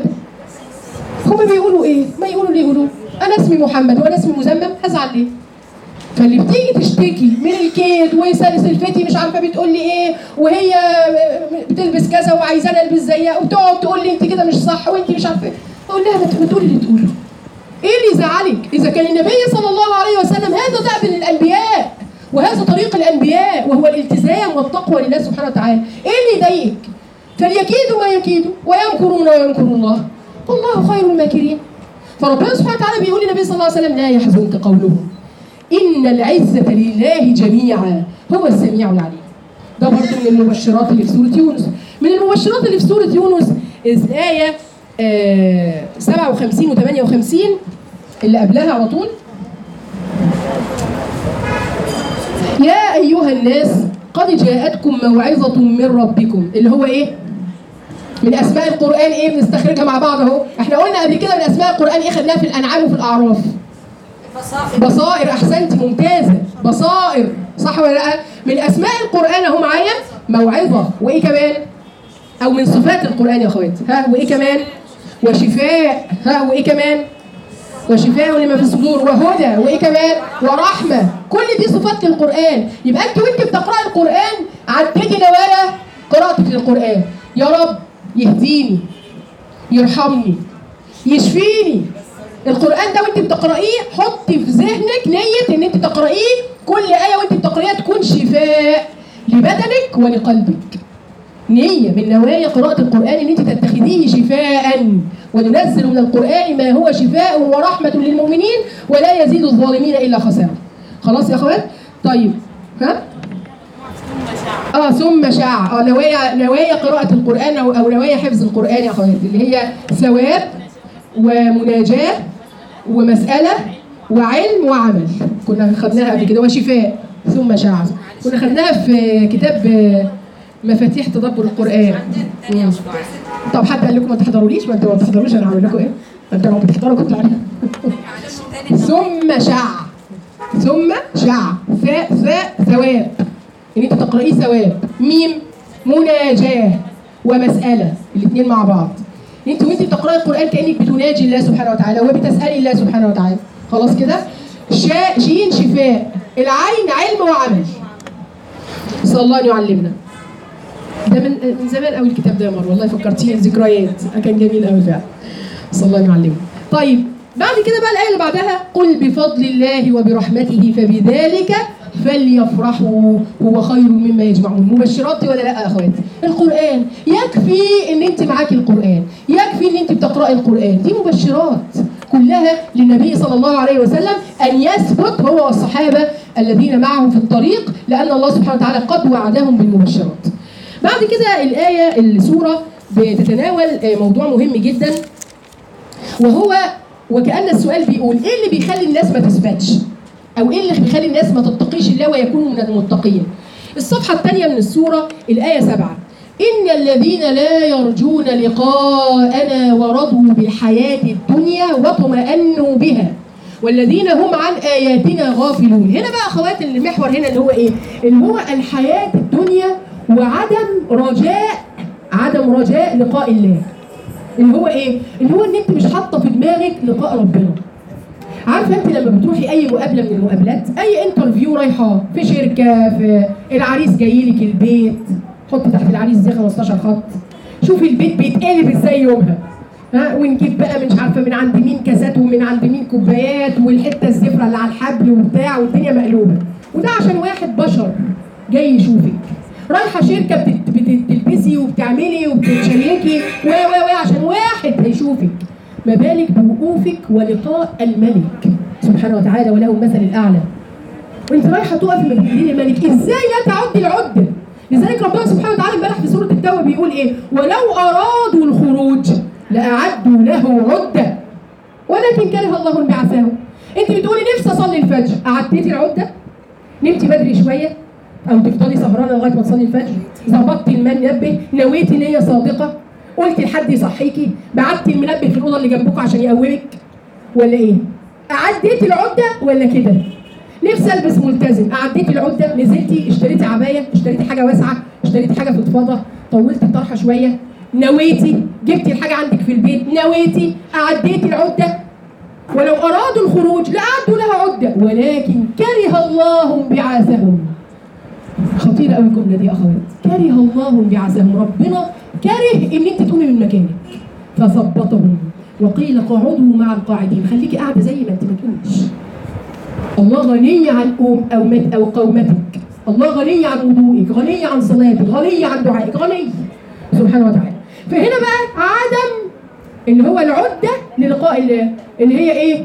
هم بيقولوا ايه؟ ما يقولوا اللي يقولوا انا اسمي محمد وانا اسمي مذمم هزعل ليه؟ فاللي بتيجي تشتكي من الكيد وسلفتي مش عارفه بتقول لي ايه وهي بتلبس كذا وعايزاني البس زيها وتقعد تقول لي انت كده مش صح وانت مش عارفه ايه اقول لها ما تقولي اللي تقوله ايه اللي يزعلك؟ اذا كان النبي صلى الله عليه وسلم هذا دأب الانبياء وهذا طريق الانبياء وهو الالتزام والتقوى لله سبحانه وتعالى، ايه اللي يضايقك؟ فليكيدوا ما يكيدوا ويمكرون ويمكر الله والله خير الماكرين. فربنا سبحانه وتعالى بيقول للنبي صلى الله عليه وسلم لا يحزنك قولهم إن العزة لله جميعا هو السميع العليم. ده برضه من المبشرات اللي في سورة يونس. من المبشرات اللي في سورة يونس الآية آه 57 و 58 اللي قبلها على طول يا أيها الناس قد جاءتكم موعظة من ربكم اللي هو إيه؟ من أسماء القرآن إيه بنستخرجها مع بعض أهو إحنا قلنا قبل كده من أسماء القرآن إيه خدناها في الأنعام وفي الأعراف بصائر أحسنتي ممتازة بصائر صح ولا لأ؟ من أسماء القرآن أهو معايا موعظة وإيه كمان؟ أو من صفات القرآن يا أخوات ها وإيه كمان؟ وشفاء ها وإيه كمان؟ وشفاء لما في الصدور وهدى وايه كمان ورحمه كل دي صفات للقران يبقى انت وانت بتقراي القران عددي نوايا قراءتك للقران يا رب يهديني يرحمني يشفيني القران ده وانت بتقرايه حطي في ذهنك نيه ان انت تقرايه كل ايه وانت بتقرايها تكون شفاء لبدنك ولقلبك نية من نوايا قراءة القرآن إن أنت تتخذيه شفاء وننزل من القرآن ما هو شفاء ورحمة للمؤمنين ولا يزيد الظالمين إلا خسارة. خلاص يا أخوات؟ طيب ها؟ اه ثم شاع اه نوايا نوايا قراءة القرآن أو أو نوايا حفظ القرآن يا أخوات اللي هي ثواب ومناجاة ومسألة وعلم وعمل كنا خدناها قبل كده وشفاء ثم شعب كنا خدناها في كتاب آه، مفاتيح تدبر القرآن مم. طب حد قال لكم ما تحضروليش ما انتوا ما بتحضروش انا هعمل لكم ايه؟ ما انتوا لو بتحضروا كنتوا عارفين ثم شع ثم شع فاء فاء ثواب ان انت تقرأيه ثواب ميم مناجاة ومسألة الاثنين مع بعض انت وانت بتقرأي القرآن كأنك بتناجي الله سبحانه وتعالى وبتسألي الله سبحانه وتعالى خلاص كده شاء شين شفاء العين علم وعمل صلى الله ان يعلمنا ده من من زمان قوي الكتاب ده يا مروه والله فكرتيني ذكريات كان جميل قوي فعلا صلى الله ان يعلمنا طيب بعد كده بقى الايه اللي بعدها قل بفضل الله وبرحمته فبذلك فليفرحوا هو خير مما يجمعون مبشرات دي ولا لا يا اخواتي القران يكفي ان انت معاكي القران يكفي ان انت بتقراي القران دي مبشرات كلها للنبي صلى الله عليه وسلم ان يثبت هو والصحابه الذين معه في الطريق لان الله سبحانه وتعالى قد وعدهم بالمبشرات بعد كده الايه السوره بتتناول آه، موضوع مهم جدا وهو وكأن السؤال بيقول ايه اللي بيخلي الناس ما تثبتش؟ او ايه اللي بيخلي الناس ما تتقيش الله ويكونوا من المتقين؟ الصفحة الثانية من السورة الآية سبعة إن الذين لا يرجون لقاءنا ورضوا بالحياة الدنيا واطمأنوا بها والذين هم عن آياتنا غافلون هنا بقى أخوات المحور هنا اللي هو إيه؟ اللي هو الحياة الدنيا وعدم رجاء عدم رجاء لقاء الله اللي هو ايه؟ اللي هو ان انت مش حاطه في دماغك لقاء ربنا. عارفه انت لما بتروحي اي مقابله من المقابلات اي انترفيو رايحه في شركه في العريس جاي لك البيت حطي تحت العريس دي 15 خط شوفي البيت بيتقلب ازاي يومها ها ونجيب بقى مش عارفه من عند مين كاسات ومن عند مين كوبايات والحته الزفره اللي على الحبل وبتاع والدنيا مقلوبه وده عشان واحد بشر جاي يشوفك رايحه شركه بتت- بت- بتلبسي وبتعملي وبتتشيكي و و و عشان واحد هيشوفك ما بالك بوقوفك ولقاء الملك سبحانه وتعالى وله المثل الاعلى وانت رايحه تقفي بين ايدين الملك ازاي لا تعدي العده لذلك ربنا سبحانه وتعالى امبارح في سوره التوبه بيقول ايه ولو ارادوا الخروج لاعدوا له عده ولكن كره الله انبعاثهم انت بتقولي نفسي اصلي الفجر قعدتي العده نمتي بدري شويه او تفضلي سهرانه لغايه ما تصلي الفجر ظبطتي المنبه نويتي نيه صادقه قلتي لحد يصحيكي بعتي المنبه في الاوضه اللي جنبكم عشان يقومك ولا ايه عديتي العده ولا كده نفسي البس ملتزم عديتي العده نزلتي اشتريتي عبايه اشتريتي حاجه واسعه اشتريتي حاجه فضفاضه طولتي الطرحه شويه نويتي جبتي الحاجه عندك في البيت نويتي عديتي العده ولو ارادوا الخروج لاعدوا لها عده ولكن كره الله انبعاثهم خطيرة قوي الجملة دي يا أخوات كره الله انبعاثهم ربنا كره إن أنت تقومي من مكانك فثبطهم وقيل قعدوا مع القاعدين خليكي قاعدة زي ما أنت ما تقوميش الله غني عن قوم أو مت أو قومتك الله غني عن وضوئك غني عن صلاتك غني عن دعائك غني سبحانه وتعالى فهنا بقى عدم اللي هو العدة للقاء الله اللي هي إيه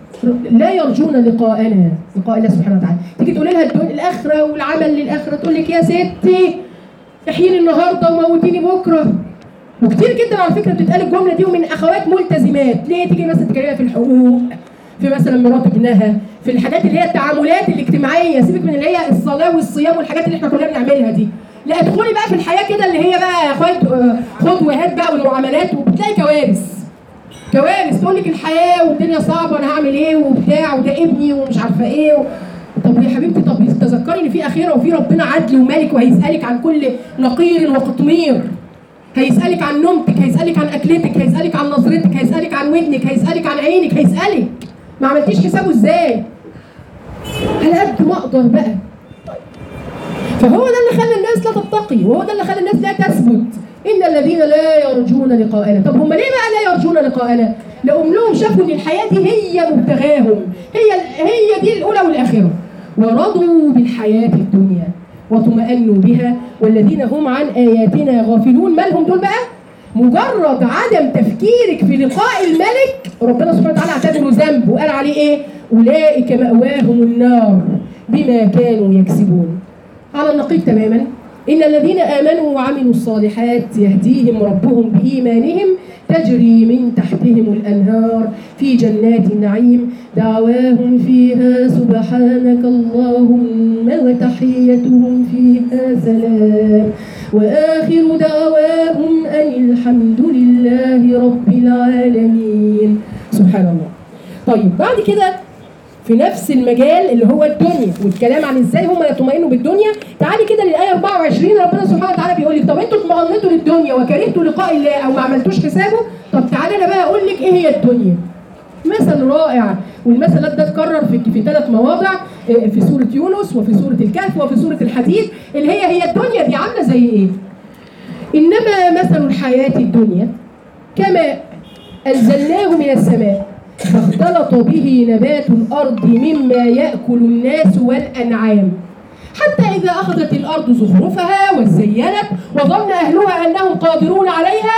لا يرجون لقاءنا لقاء الله سبحانه وتعالى تيجي تقول لها الدنيا الاخره والعمل للاخره تقول لك يا ستي احييني النهارده وموتيني بكره وكتير جدا على فكره بتتقال الجمله دي ومن اخوات ملتزمات ليه تيجي مثلا تكلمها في الحقوق في مثلا مرات ابنها في الحاجات اللي هي التعاملات الاجتماعيه سيبك من اللي هي الصلاه والصيام والحاجات اللي احنا كلنا بنعملها دي لا ادخلي بقى في الحياه كده اللي هي بقى يا اخوات آه، خد وهات بقى والمعاملات وبتلاقي كوارث كوارث تقول لك الحياه والدنيا صعبه انا هعمل ايه وبتاع وده ابني ومش عارفه ايه و... طب يا حبيبتي طب تذكري ان في اخره وفي ربنا عدل ومالك وهيسالك عن كل نقير وقطمير هيسالك عن نومتك هيسالك عن اكلتك هيسالك عن نظرتك هيسالك عن ودنك هيسالك عن عينك هيسالك ما عملتيش حسابه ازاي على قد ما اقدر بقى فهو ده اللي خلى الناس لا تتقي وهو ده اللي خلى الناس لا تثبت ان الذين لا يرجون لقاءنا طب هم ليه بقى لا يرجون لقاءنا لأم لهم شافوا ان الحياه دي هي مبتغاهم هي هي دي الاولى والاخره ورضوا بالحياه الدنيا واطمأنوا بها والذين هم عن اياتنا غافلون مالهم دول بقى مجرد عدم تفكيرك في لقاء الملك ربنا سبحانه وتعالى اعتبره ذنب وقال عليه ايه اولئك مأواهم النار بما كانوا يكسبون على النقيض تماما إن الذين آمنوا وعملوا الصالحات يهديهم ربهم بإيمانهم تجري من تحتهم الأنهار في جنات النعيم دعواهم فيها سبحانك اللهم وتحيتهم فيها سلام وآخر دعواهم أن الحمد لله رب العالمين سبحان الله طيب بعد كده في نفس المجال اللي هو الدنيا والكلام عن ازاي هم يطمئنوا بالدنيا تعالي كده للايه 24 ربنا سبحانه وتعالى بيقول لك طب انتوا اطمئنتوا للدنيا وكرهتوا لقاء الله او ما عملتوش حسابه طب تعالى انا بقى اقول لك ايه هي الدنيا مثل رائع والمثل ده اتكرر في في ثلاث مواضع اه، في سوره يونس وفي سوره الكهف وفي سوره الحديد اللي هي هي الدنيا دي عامله زي ايه؟ انما مثل الحياه الدنيا كماء انزلناه من السماء فاختلط به نبات الارض مما ياكل الناس والانعام حتى إذا أخذت الأرض زخرفها وزينت وظن أهلها أنهم قادرون عليها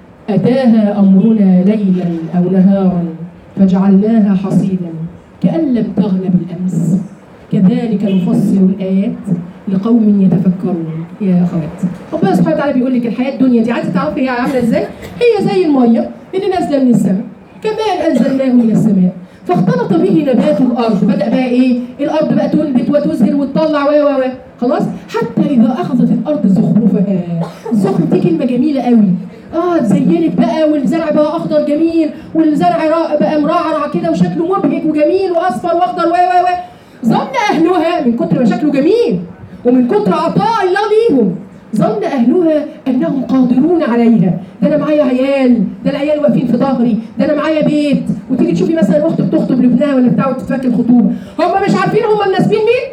أتاها أمرنا ليلا أو نهارا فجعلناها حصيدا كأن لم تغن بالأمس كذلك نفصل الآيات لقوم يتفكرون يا أخوات ربنا سبحانه وتعالى بيقول لك الحياة الدنيا دي عايزة تعرفي هي عاملة إزاي؟ هي زي المية اللي نازلة من السماء كمان أنزلناه من السماء فاختلط به نبات الارض بدا بقى ايه الارض بقى تنبت وتزهر وتطلع و و و خلاص حتى اذا اخذت الارض زخرفها الزخرف دي كلمه جميله قوي اه اتزينت بقى والزرع بقى اخضر جميل والزرع را- بقى مرعرع كده وشكله مبهج وجميل واصفر واخضر و و و ظن اهلها من كتر ما شكله جميل ومن كتر عطاء الله ليهم ظن اهلها انهم قادرون عليها ده انا معايا عيال ده العيال واقفين في ظهري ده انا معايا بيت وتيجي تشوفي مثلا اخت بتخطب لابنها ولا بتاع وتفك الخطوبه هم مش عارفين هم مناسبين مين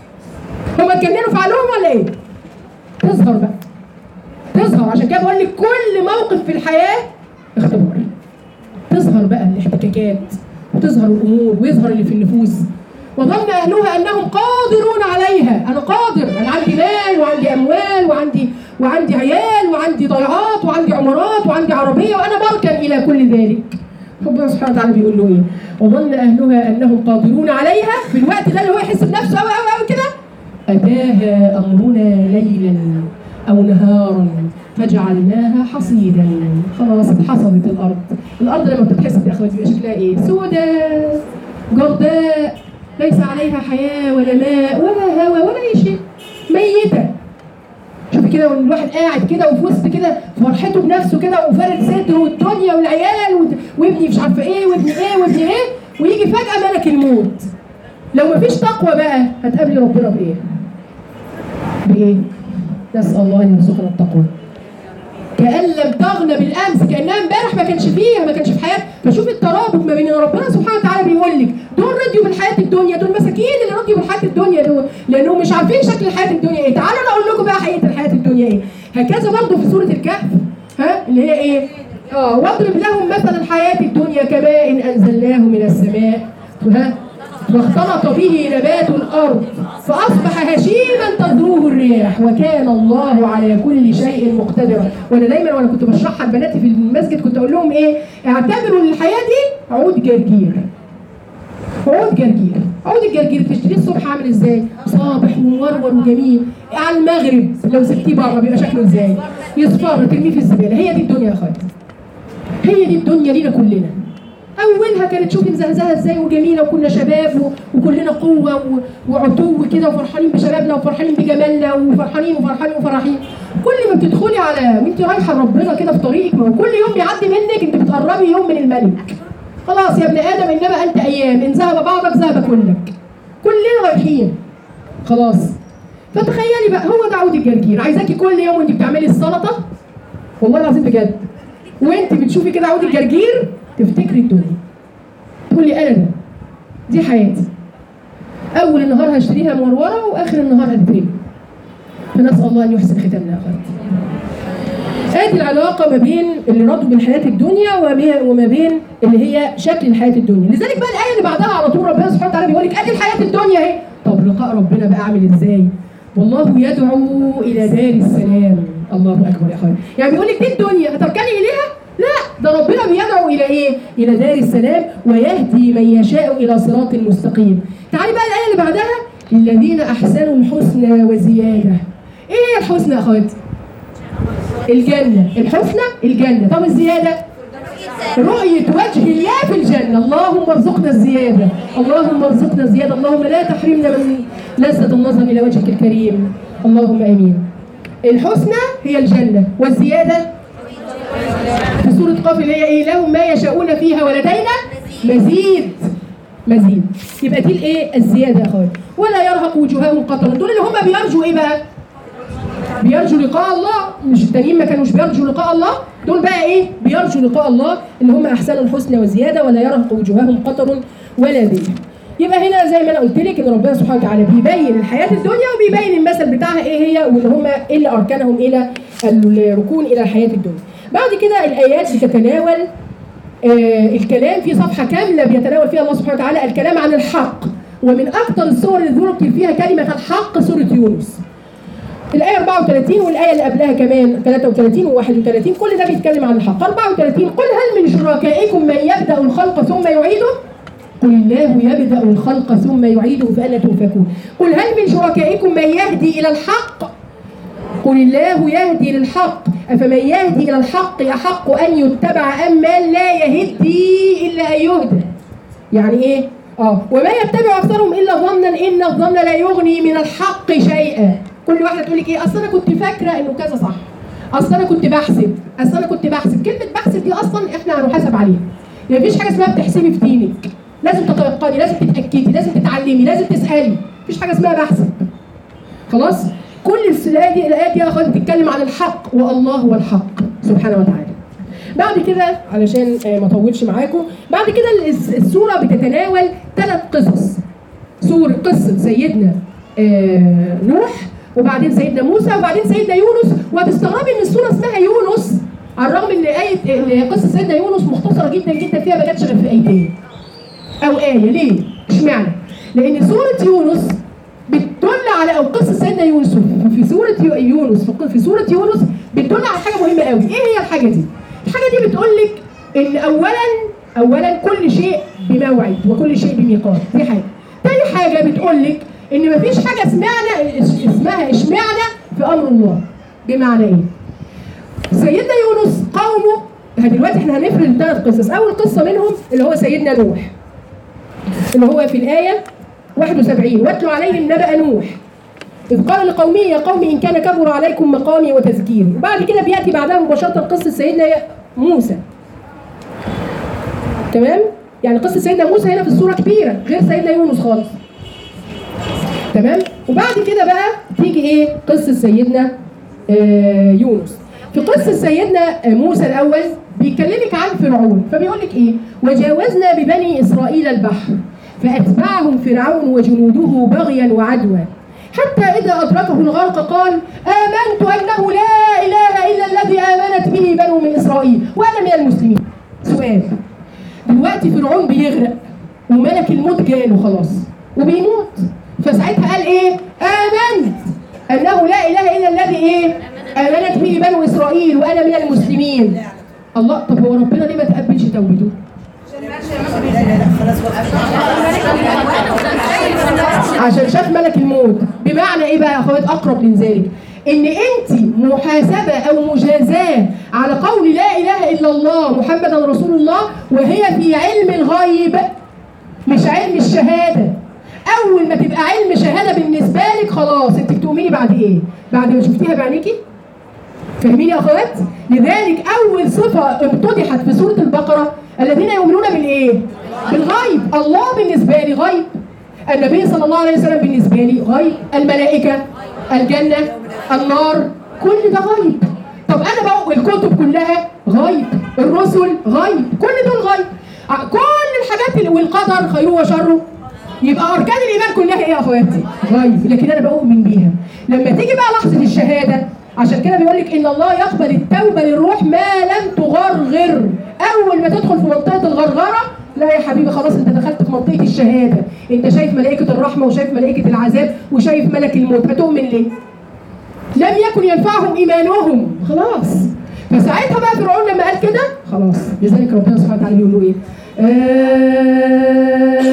هم اتجننوا في عقلهم ولا ايه تظهر بقى تظهر عشان كده بقول لك كل موقف في الحياه اختبار تظهر بقى الاحتكاكات وتظهر الامور ويظهر اللي في النفوس وظن اهلها انهم قادرون عليها انا قادر انا عندي مال وعندي اموال وعندي وعندي عيال وعندي ضيعات وعندي عمارات وعندي عربيه وانا بركن الى كل ذلك ربنا سبحانه وتعالى بيقول له ايه وظن اهلها انهم قادرون عليها في الوقت ده اللي هو يحس بنفسه قوي قوي قوي كده اتاها امرنا ليلا او نهارا فجعلناها حصيدا خلاص اتحصدت الارض الارض لما بتتحسد يا اخواتي بيبقى شكلها ايه سوداء جرداء ليس عليها حياه ولا ماء ولا هواء ولا اي شيء ميته شوفي كده وان الواحد قاعد كده وفي وسط كده فرحته بنفسه كده وفارد صدره والدنيا والعيال وت- وابني مش عارفه ايه وابني ايه وابني ايه ويجي فجاه ملك الموت لو مفيش تقوى بقى هتقابلي ربنا بايه؟ بايه؟ نسال الله ان يرزقنا التقوى كأن لم تغن بالامس كانها امبارح ما كانش فيها ما كانش في حياه فشوف الترابط ما بين ربنا سبحانه وتعالى بيقول لك دول رضيوا بالحياه الدنيا دول مساكين اللي رضيوا بالحياه الدنيا دول لانهم مش عارفين شكل الحياه الدنيا ايه تعالوا انا اقول لكم بقى حقيقه الحياه الدنيا ايه هكذا برضه في سوره الكهف ها اللي هي ايه اه واضرب لهم مثل الحياه الدنيا كماء انزلناه من السماء ها واختلط به نبات الارض فاصبح هشيما تذروه الرياح وكان الله على كل شيء مقتدرا وانا دايما وانا كنت بشرحها لبناتي في المسجد كنت اقول لهم ايه اعتبروا الحياه دي عود جرجير عود جرجير عود الجرجير بتشتريه الصبح عامل ازاي صابح ومورور وجميل على المغرب لو سبتيه بره بيبقى شكله ازاي يصفر ترميه في الزباله هي دي الدنيا يا اخواتي هي دي الدنيا لينا كلنا اولها كانت شوفي مزهزهه ازاي وجميله وكنا شباب و- وكلنا قوه و- وعتو كده وفرحانين بشبابنا وفرحانين بجمالنا وفرحانين وفرحانين وفرحين كل ما بتدخلي على وانت رايحه لربنا كده في طريقك ما هو كل يوم بيعدي منك انت بتقربي يوم من الملك خلاص يا ابن ادم انما انت ايام ان ذهب بعضك ذهب كلك كلنا رايحين خلاص فتخيلي بقى هو ده عود الجرجير عايزاكي كل يوم وانت بتعملي السلطه والله العظيم بجد وانت بتشوفي كده عود الجرجير تفتكري الدنيا تقولي انا ده دي حياتي اول النهار هشتريها مروره واخر النهار هتترمي فنسال الله ان يحسن ختامنا يا اخواتي ادي العلاقه ما بين اللي رضوا بالحياه الدنيا وما- وما بين اللي هي شكل الحياه الدنيا لذلك بقى الايه اللي بعدها على طول ربنا سبحانه وتعالى بيقول لك ادي الحياه الدنيا اهي طب لقاء ربنا بقى عامل ازاي والله يدعو الى دار السلام الله اكبر يا اخويا يعني بيقول لك دي الدنيا هتركني اليها لا ده ربنا بيدعو الى ايه الى دار السلام ويهدي من يشاء الى صراط مستقيم تعالي بقى الايه اللي بعدها الذين احسنوا الحسنى وزياده ايه هي الحسنى يا اخواتي الجنه الحسنى الجنه طب الزياده رؤية وجه الله في الجنة اللهم ارزقنا الزيادة اللهم ارزقنا الزيادة اللهم لا تحرمنا من لذة النظر إلى وجهك الكريم اللهم آمين الحسنى هي الجنة والزيادة في سورة قاف اللي هي ايه لهم ما يشاءون فيها ولدينا مزيد مزيد يبقى دي الايه الزيادة يا اخواتي ولا يرهق وجوههم قطر دول اللي هم بيرجوا ايه بقى بيرجوا لقاء الله مش التانيين ما كانوش بيرجوا لقاء الله دول بقى ايه بيرجوا لقاء الله اللي هم احسنوا الحسنى والزياده ولا يرهق وجوههم قطر ولا ذل يبقى هنا زي ما انا قلت لك ان ربنا سبحانه وتعالى بيبين الحياه الدنيا وبيبين المثل بتاعها ايه هي وان هم ايه اللي اركانهم الى الركون الى الحياه الدنيا بعد كده الايات بتتناول آه الكلام في صفحه كامله بيتناول فيها الله سبحانه وتعالى الكلام عن الحق ومن اكثر السور اللي ذكر فيها كلمه الحق سوره يونس الآية 34 والآية اللي قبلها كمان 33 و 31 كل ده بيتكلم عن الحق 34 قل هل من شركائكم من يبدأ الخلق ثم يعيده قل الله يبدأ الخلق ثم يعيده فأنا تؤفكون قل هل من شركائكم من يهدي إلى الحق قل الله يهدي للحق أفمن يهدي إلى الحق أحق أن يتبع أم من لا يهدي إلا أن يهدى يعني إيه؟ آه وما يتبع أكثرهم إلا ظنا إن الظن لا يغني من الحق شيئا كل واحده تقول لك ايه اصل انا كنت فاكره انه كذا صح اصل انا كنت بحسب اصل انا كنت بحسب كلمه بحسب دي اصلا احنا هنحاسب عليها يعني مفيش حاجه اسمها بتحسبي في دينك لازم تتيقني لازم تتاكدي لازم تتعلمي لازم تسالي مفيش حاجه اسمها بحسب خلاص كل الايات دي الايات دي يا اخوان بتتكلم عن الحق والله هو الحق سبحانه وتعالى بعد كده علشان ما اطولش معاكم بعد كده السوره بتتناول ثلاث قصص سوره قصه سيدنا آه نوح وبعدين سيدنا موسى وبعدين سيدنا يونس وهتستغربي ان السوره اسمها يونس على الرغم ان ايه إن قصه سيدنا يونس مختصره جدا جدا فيها ما جاتش غير في ايتين او ايه ليه؟ اشمعنى؟ لان سوره يونس بتدل على او قصه سيدنا يونس في سوره يونس في سوره يونس بتدل على حاجه مهمه قوي ايه هي الحاجه دي؟ الحاجه دي بتقول لك ان اولا اولا كل شيء بموعد وكل شيء بميقات دي حاجه تاني حاجه بتقول لك ان مفيش حاجه اسمعنا اسمها اشمعنى في امر الله بمعنى ايه سيدنا يونس قومه دلوقتي احنا هنفرد ثلاث قصص اول قصه منهم اللي هو سيدنا نوح اللي هو في الايه 71 واتلوا عليهم نبأ نوح إذ قال لقومه يا قوم إن كان كبر عليكم مقامي وتذكيري وبعد كده بيأتي بعدها مباشرة قصة سيدنا موسى تمام؟ يعني قصة سيدنا موسى هنا في الصورة كبيرة غير سيدنا يونس خالص تمام وبعد كده بقى تيجي ايه قصه سيدنا آه يونس في قصه سيدنا موسى الاول بيكلمك عن فرعون فبيقول لك ايه وجاوزنا ببني اسرائيل البحر فاتبعهم فرعون وجنوده بغيا وعدوى حتى اذا ادركه الغرق قال امنت انه لا اله الا الذي امنت به بنو من اسرائيل وانا من المسلمين سؤال دلوقتي فرعون بيغرق وملك الموت جاله خلاص وبيموت فساعتها قال ايه؟ آمنت أنه لا إله إلا الذي ايه؟ آمنت به بنو إسرائيل وأنا من المسلمين. الله طب هو ربنا ليه ما تقبلش توبته؟ عشان شاف ملك الموت بمعنى ايه بقى يا اخوات اقرب من ذلك ان انت محاسبه او مجازاه على قول لا اله الا الله محمدا رسول الله وهي في علم الغيب مش علم الشهاده اول ما تبقى علم شهاده بالنسبه لك خلاص انت بتؤمني بعد ايه بعد ما شفتيها بعينيكي فاهمين يا اخوات لذلك اول صفه امتدحت في سوره البقره الذين يؤمنون بالايه بالغيب الله بالنسبه لي غيب النبي صلى الله عليه وسلم بالنسبه لي غيب الملائكه الجنه النار كل ده غيب طب انا بقى الكتب كلها غيب الرسل غيب كل دول غيب كل الحاجات اللي والقدر خيره وشره يبقى اركان الايمان كلها ايه يا اخواتي؟ غيب لكن انا بؤمن بيها لما تيجي بقى لحظه الشهاده عشان كده بيقول لك ان الله يقبل التوبه للروح ما لم تغرغر اول ما تدخل في منطقه الغرغره لا يا حبيبي خلاص انت دخلت في منطقه الشهاده انت شايف ملائكه الرحمه وشايف ملائكه العذاب وشايف ملك الموت هتؤمن ليه؟ لم يكن ينفعهم ايمانهم خلاص فساعتها بقى فرعون لما قال كده خلاص لذلك ربنا سبحانه وتعالى بيقول له ايه؟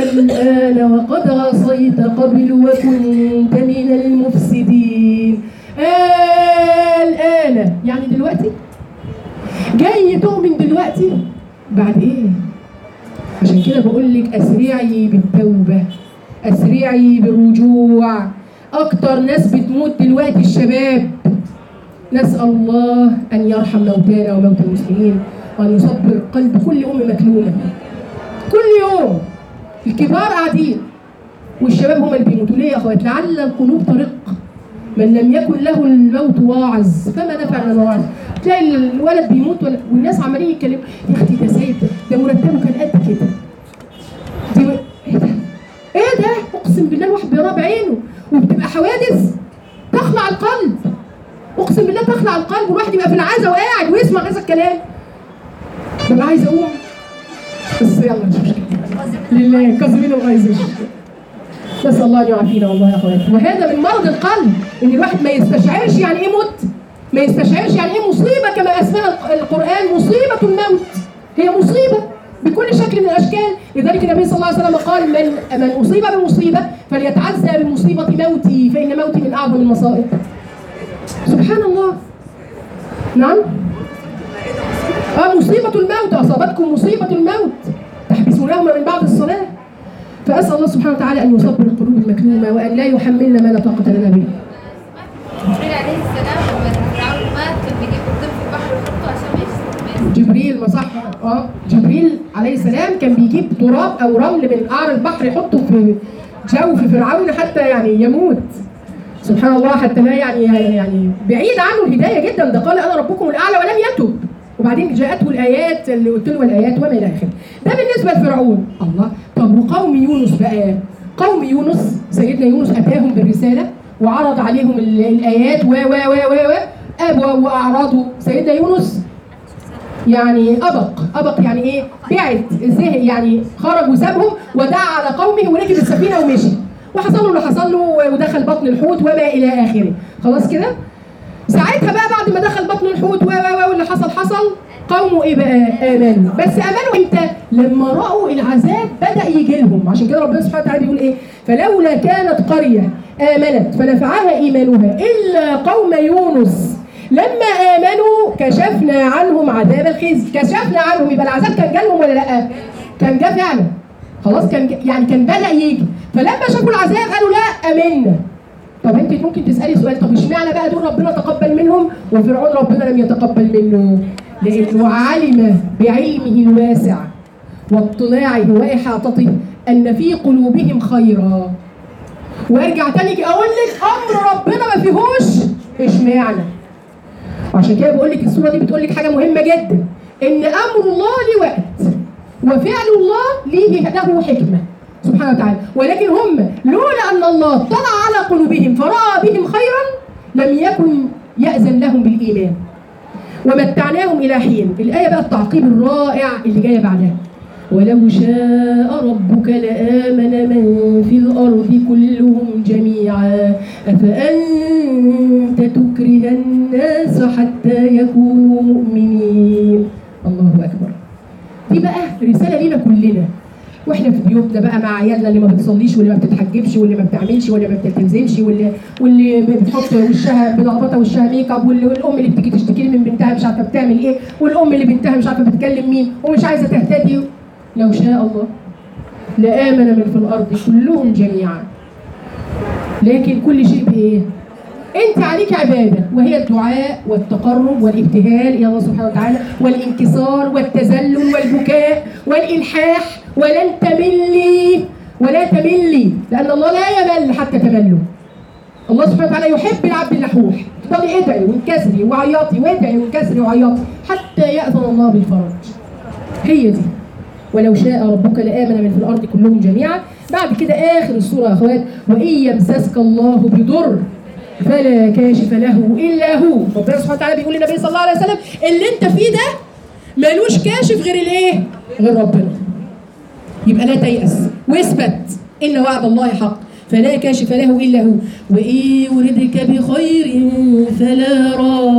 الآن وقد عصيت قبل وكنت من المفسدين الآن يعني دلوقتي جاي تؤمن دلوقتي بعد ايه عشان كده بقول لك اسرعي بالتوبه اسرعي بالرجوع اكتر ناس بتموت دلوقتي الشباب نسال الله ان يرحم موتانا وموتى المسلمين وان يصبر قلب كل ام مكلومه كل يوم الكبار قاعدين والشباب هم اللي بيموتوا ليه يا اخوات لعل القلوب طريق من لم يكن له الموت واعظ فما نفع من واعظ تلاقي الولد بيموت ولا- والناس عمالين يتكلموا يا اختي ده سيد ده مرتبه كان قد كده دي ايه ده؟ ايه ده؟ اقسم بالله الواحد بيراه بعينه وبتبقى حوادث تخلع القلب اقسم بالله تخلع القلب والواحد يبقى في العزا وقاعد ويسمع هذا الكلام ببقى عايز اقوم بس يلا مش مشكله لله كاظمين الغيظ مش مشكله نسال الله ان يعافينا والله يا اخوات وهذا من مرض القلب ان الواحد ما يستشعرش يعني ايه موت ما يستشعرش يعني ايه مصيبه كما اسمها القران مصيبه الموت هي مصيبه بكل شكل من الاشكال لذلك النبي صلى الله عليه وسلم قال من من اصيب بمصيبه فليتعزى بمصيبه موتي فان موتي من اعظم المصائب سبحان الله نعم اه مصيبه الموت اصابتكم مصيبه الموت تحبسونهما من بعد الصلاه فاسال الله سبحانه وتعالى ان يصبر القلوب المكلومه وان لا يحملنا ما لا طاقه لنا به جبريل عليه السلام لما فرعون مات كان بيجيب الطب في البحر ويحطه عشان يشرب جبريل ما صح اه جبريل عليه السلام كان بيجيب تراب او رمل من قعر البحر يحطه في جوف فرعون حتى يعني يموت سبحان الله حتى لا يعني يعني بعيد عنه الهدايه جدا ده قال انا ربكم الاعلى ولم يتب وبعدين جاءته الايات اللي قلت له الايات وما الى اخره ده بالنسبه لفرعون الله طب وقوم يونس بقى قوم يونس سيدنا يونس اتاهم بالرساله وعرض عليهم ال- الايات و و و و و ابوا واعرضوا سيدنا يونس يعني أبق أبق يعني إيه بعد زهق يعني خرج وسابهم ودعا على قومه وركب السفينة ومشي وحصل له اللي حصل له ودخل بطن الحوت وما إلى آخره خلاص كده ساعتها بقى بعد ما دخل بطن الحوت و و و واللي حصل حصل قومه ايه بقى؟ امنوا، بس امنوا امتى؟ لما راوا العذاب بدا يجي لهم، عشان كده ربنا سبحانه وتعالى بيقول ايه؟ فلولا كانت قريه امنت فنفعها ايمانها الا قوم يونس لما امنوا كشفنا عنهم عذاب الخزي، كشفنا عنهم يبقى العذاب كان جالهم ولا لا؟ كان جه فعلا. خلاص كان جا- يعني كان بدا يجي، فلما شافوا العذاب قالوا لا امنا. طب انت ممكن تسالي سؤال طب اشمعنى بقى دول ربنا تقبل منهم وفرعون ربنا لم يتقبل منه؟ لانه علم بعلمه الواسع واطلاعه واحاطته ان في قلوبهم خيرا. وارجع تاني اقول لك امر ربنا ما فيهوش اشمعنى؟ عشان كده بقول لك السوره دي بتقول لك حاجه مهمه جدا ان امر الله ليه وقت وفعل الله ليه له حكمه سبحانه وتعالى ولكن هم لولا ان الله طلع على قلوبهم فراى بهم خيرا لم يكن ياذن لهم بالايمان ومتعناهم الى حين الايه بقى التعقيب الرائع اللي جايه بعدها ولو شاء ربك لآمن من في الأرض كلهم جميعا أفأنت تكره الناس حتى يكونوا مؤمنين الله أكبر دي بقى رسالة لينا كلنا واحنا في بيوتنا بقى مع عيالنا اللي ما بتصليش واللي ما بتتحجبش واللي ما بتعملش واللي ما بتلتزمش واللي واللي بتحط وشها بلخبطه وشها ميك اب واللي والام اللي بتيجي تشتكي لي من بنتها مش عارفه بتعمل ايه والام اللي بنتها مش عارفه بتكلم مين ومش عايزه تهتدي لو شاء الله لآمن من في الارض كلهم جميعا لكن كل شيء بايه؟ انت عليك عباده وهي الدعاء والتقرب والابتهال الى الله سبحانه وتعالى والانكسار والتذلل والبكاء والالحاح ولن تملي ولا تملي لان الله لا يمل حتى تمله الله سبحانه وتعالى يحب العبد اللحوح تفضلي ادعي وانكسري وعيطي وادعي وانكسري وعيطي حتى ياذن الله بالفرج هي دي ولو شاء ربك لآمن من في الأرض كلهم جميعا بعد كده آخر السورة يا أخوات وإن يمسسك الله بضر فلا كاشف له إلا هو ربنا سبحانه وتعالى بيقول للنبي صلى الله عليه وسلم اللي أنت فيه ده ملوش كاشف غير الإيه؟ غير ربنا يبقى لا تيأس واثبت إن وعد الله حق فلا كاشف له إلا هو وإن يردك بخير فلا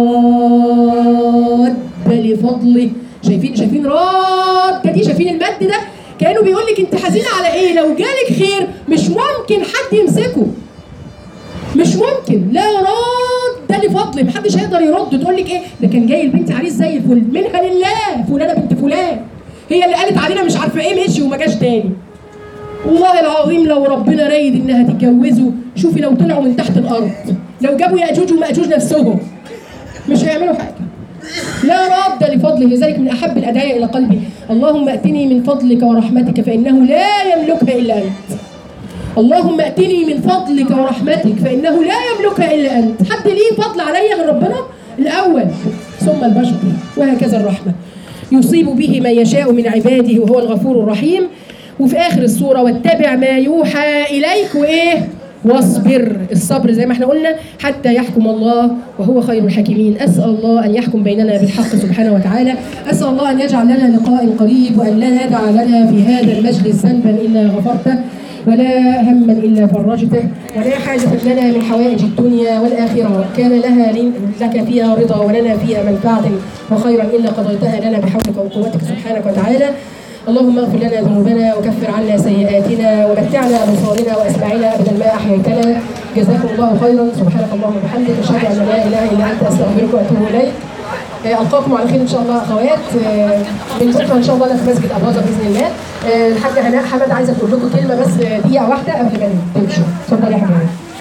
راد لفضله شايفين شايفين راد دي شايفين المد ده كانه بيقول لك انت حزينه على ايه لو جالك خير مش ممكن حد يمسكه مش ممكن لا رد لفضل محدش هيقدر يرد تقول لك ايه ده كان جاي البنت عريس زي الفل منها لله فلانه بنت فلان هي اللي قالت علينا مش عارفه ايه مشي وما جاش تاني والله العظيم لو ربنا رايد انها تتجوزه شوفي لو طلعوا من تحت الارض لو جابوا ياجوج وماجوج نفسهم مش هيعملوا حاجه لا رد لفضله لذلك من احب الادعيه الى قلبي اللهم اتني من فضلك ورحمتك فانه لا يملكها الا انت اللهم ائتني من فضلك ورحمتك فانه لا يملكها الا انت حد ليه فضل عليا غير ربنا الاول ثم البشر وهكذا الرحمه يصيب به من يشاء من عباده وهو الغفور الرحيم وفي اخر السوره واتبع ما يوحى اليك وايه واصبر الصبر زي ما احنا قلنا حتى يحكم الله وهو خير الحاكمين اسال الله ان يحكم بيننا بالحق سبحانه وتعالى اسال الله ان يجعل لنا لقاء قريب وان لا يدع لنا في هذا المجلس ذنبا الا غفرته ولا هما الا فرجته ولا حاجه لنا من حوائج الدنيا والاخره كان لها لك فيها رضا ولنا فيها منفعه وخيرا الا قضيتها لنا بحولك وقوتك سبحانك وتعالى اللهم اغفر لنا ذنوبنا وكفر عنا سيئاتنا ومتعنا بصارنا واسماعنا ابدا ما احييتنا جزاكم الله خيرا سبحانك اللهم وبحمدك اشهد ان لا اله الا انت استغفرك واتوب اليك آه، القاكم على خير ان شاء الله اخوات آه، من بكره ان شاء الله انا في مسجد اباظه باذن الله آه، الحاجه هناء حمد عايزه تقول لكم كلمه بس آه، دقيقه واحده قبل ما تمشوا اتفضلي يا حبيبي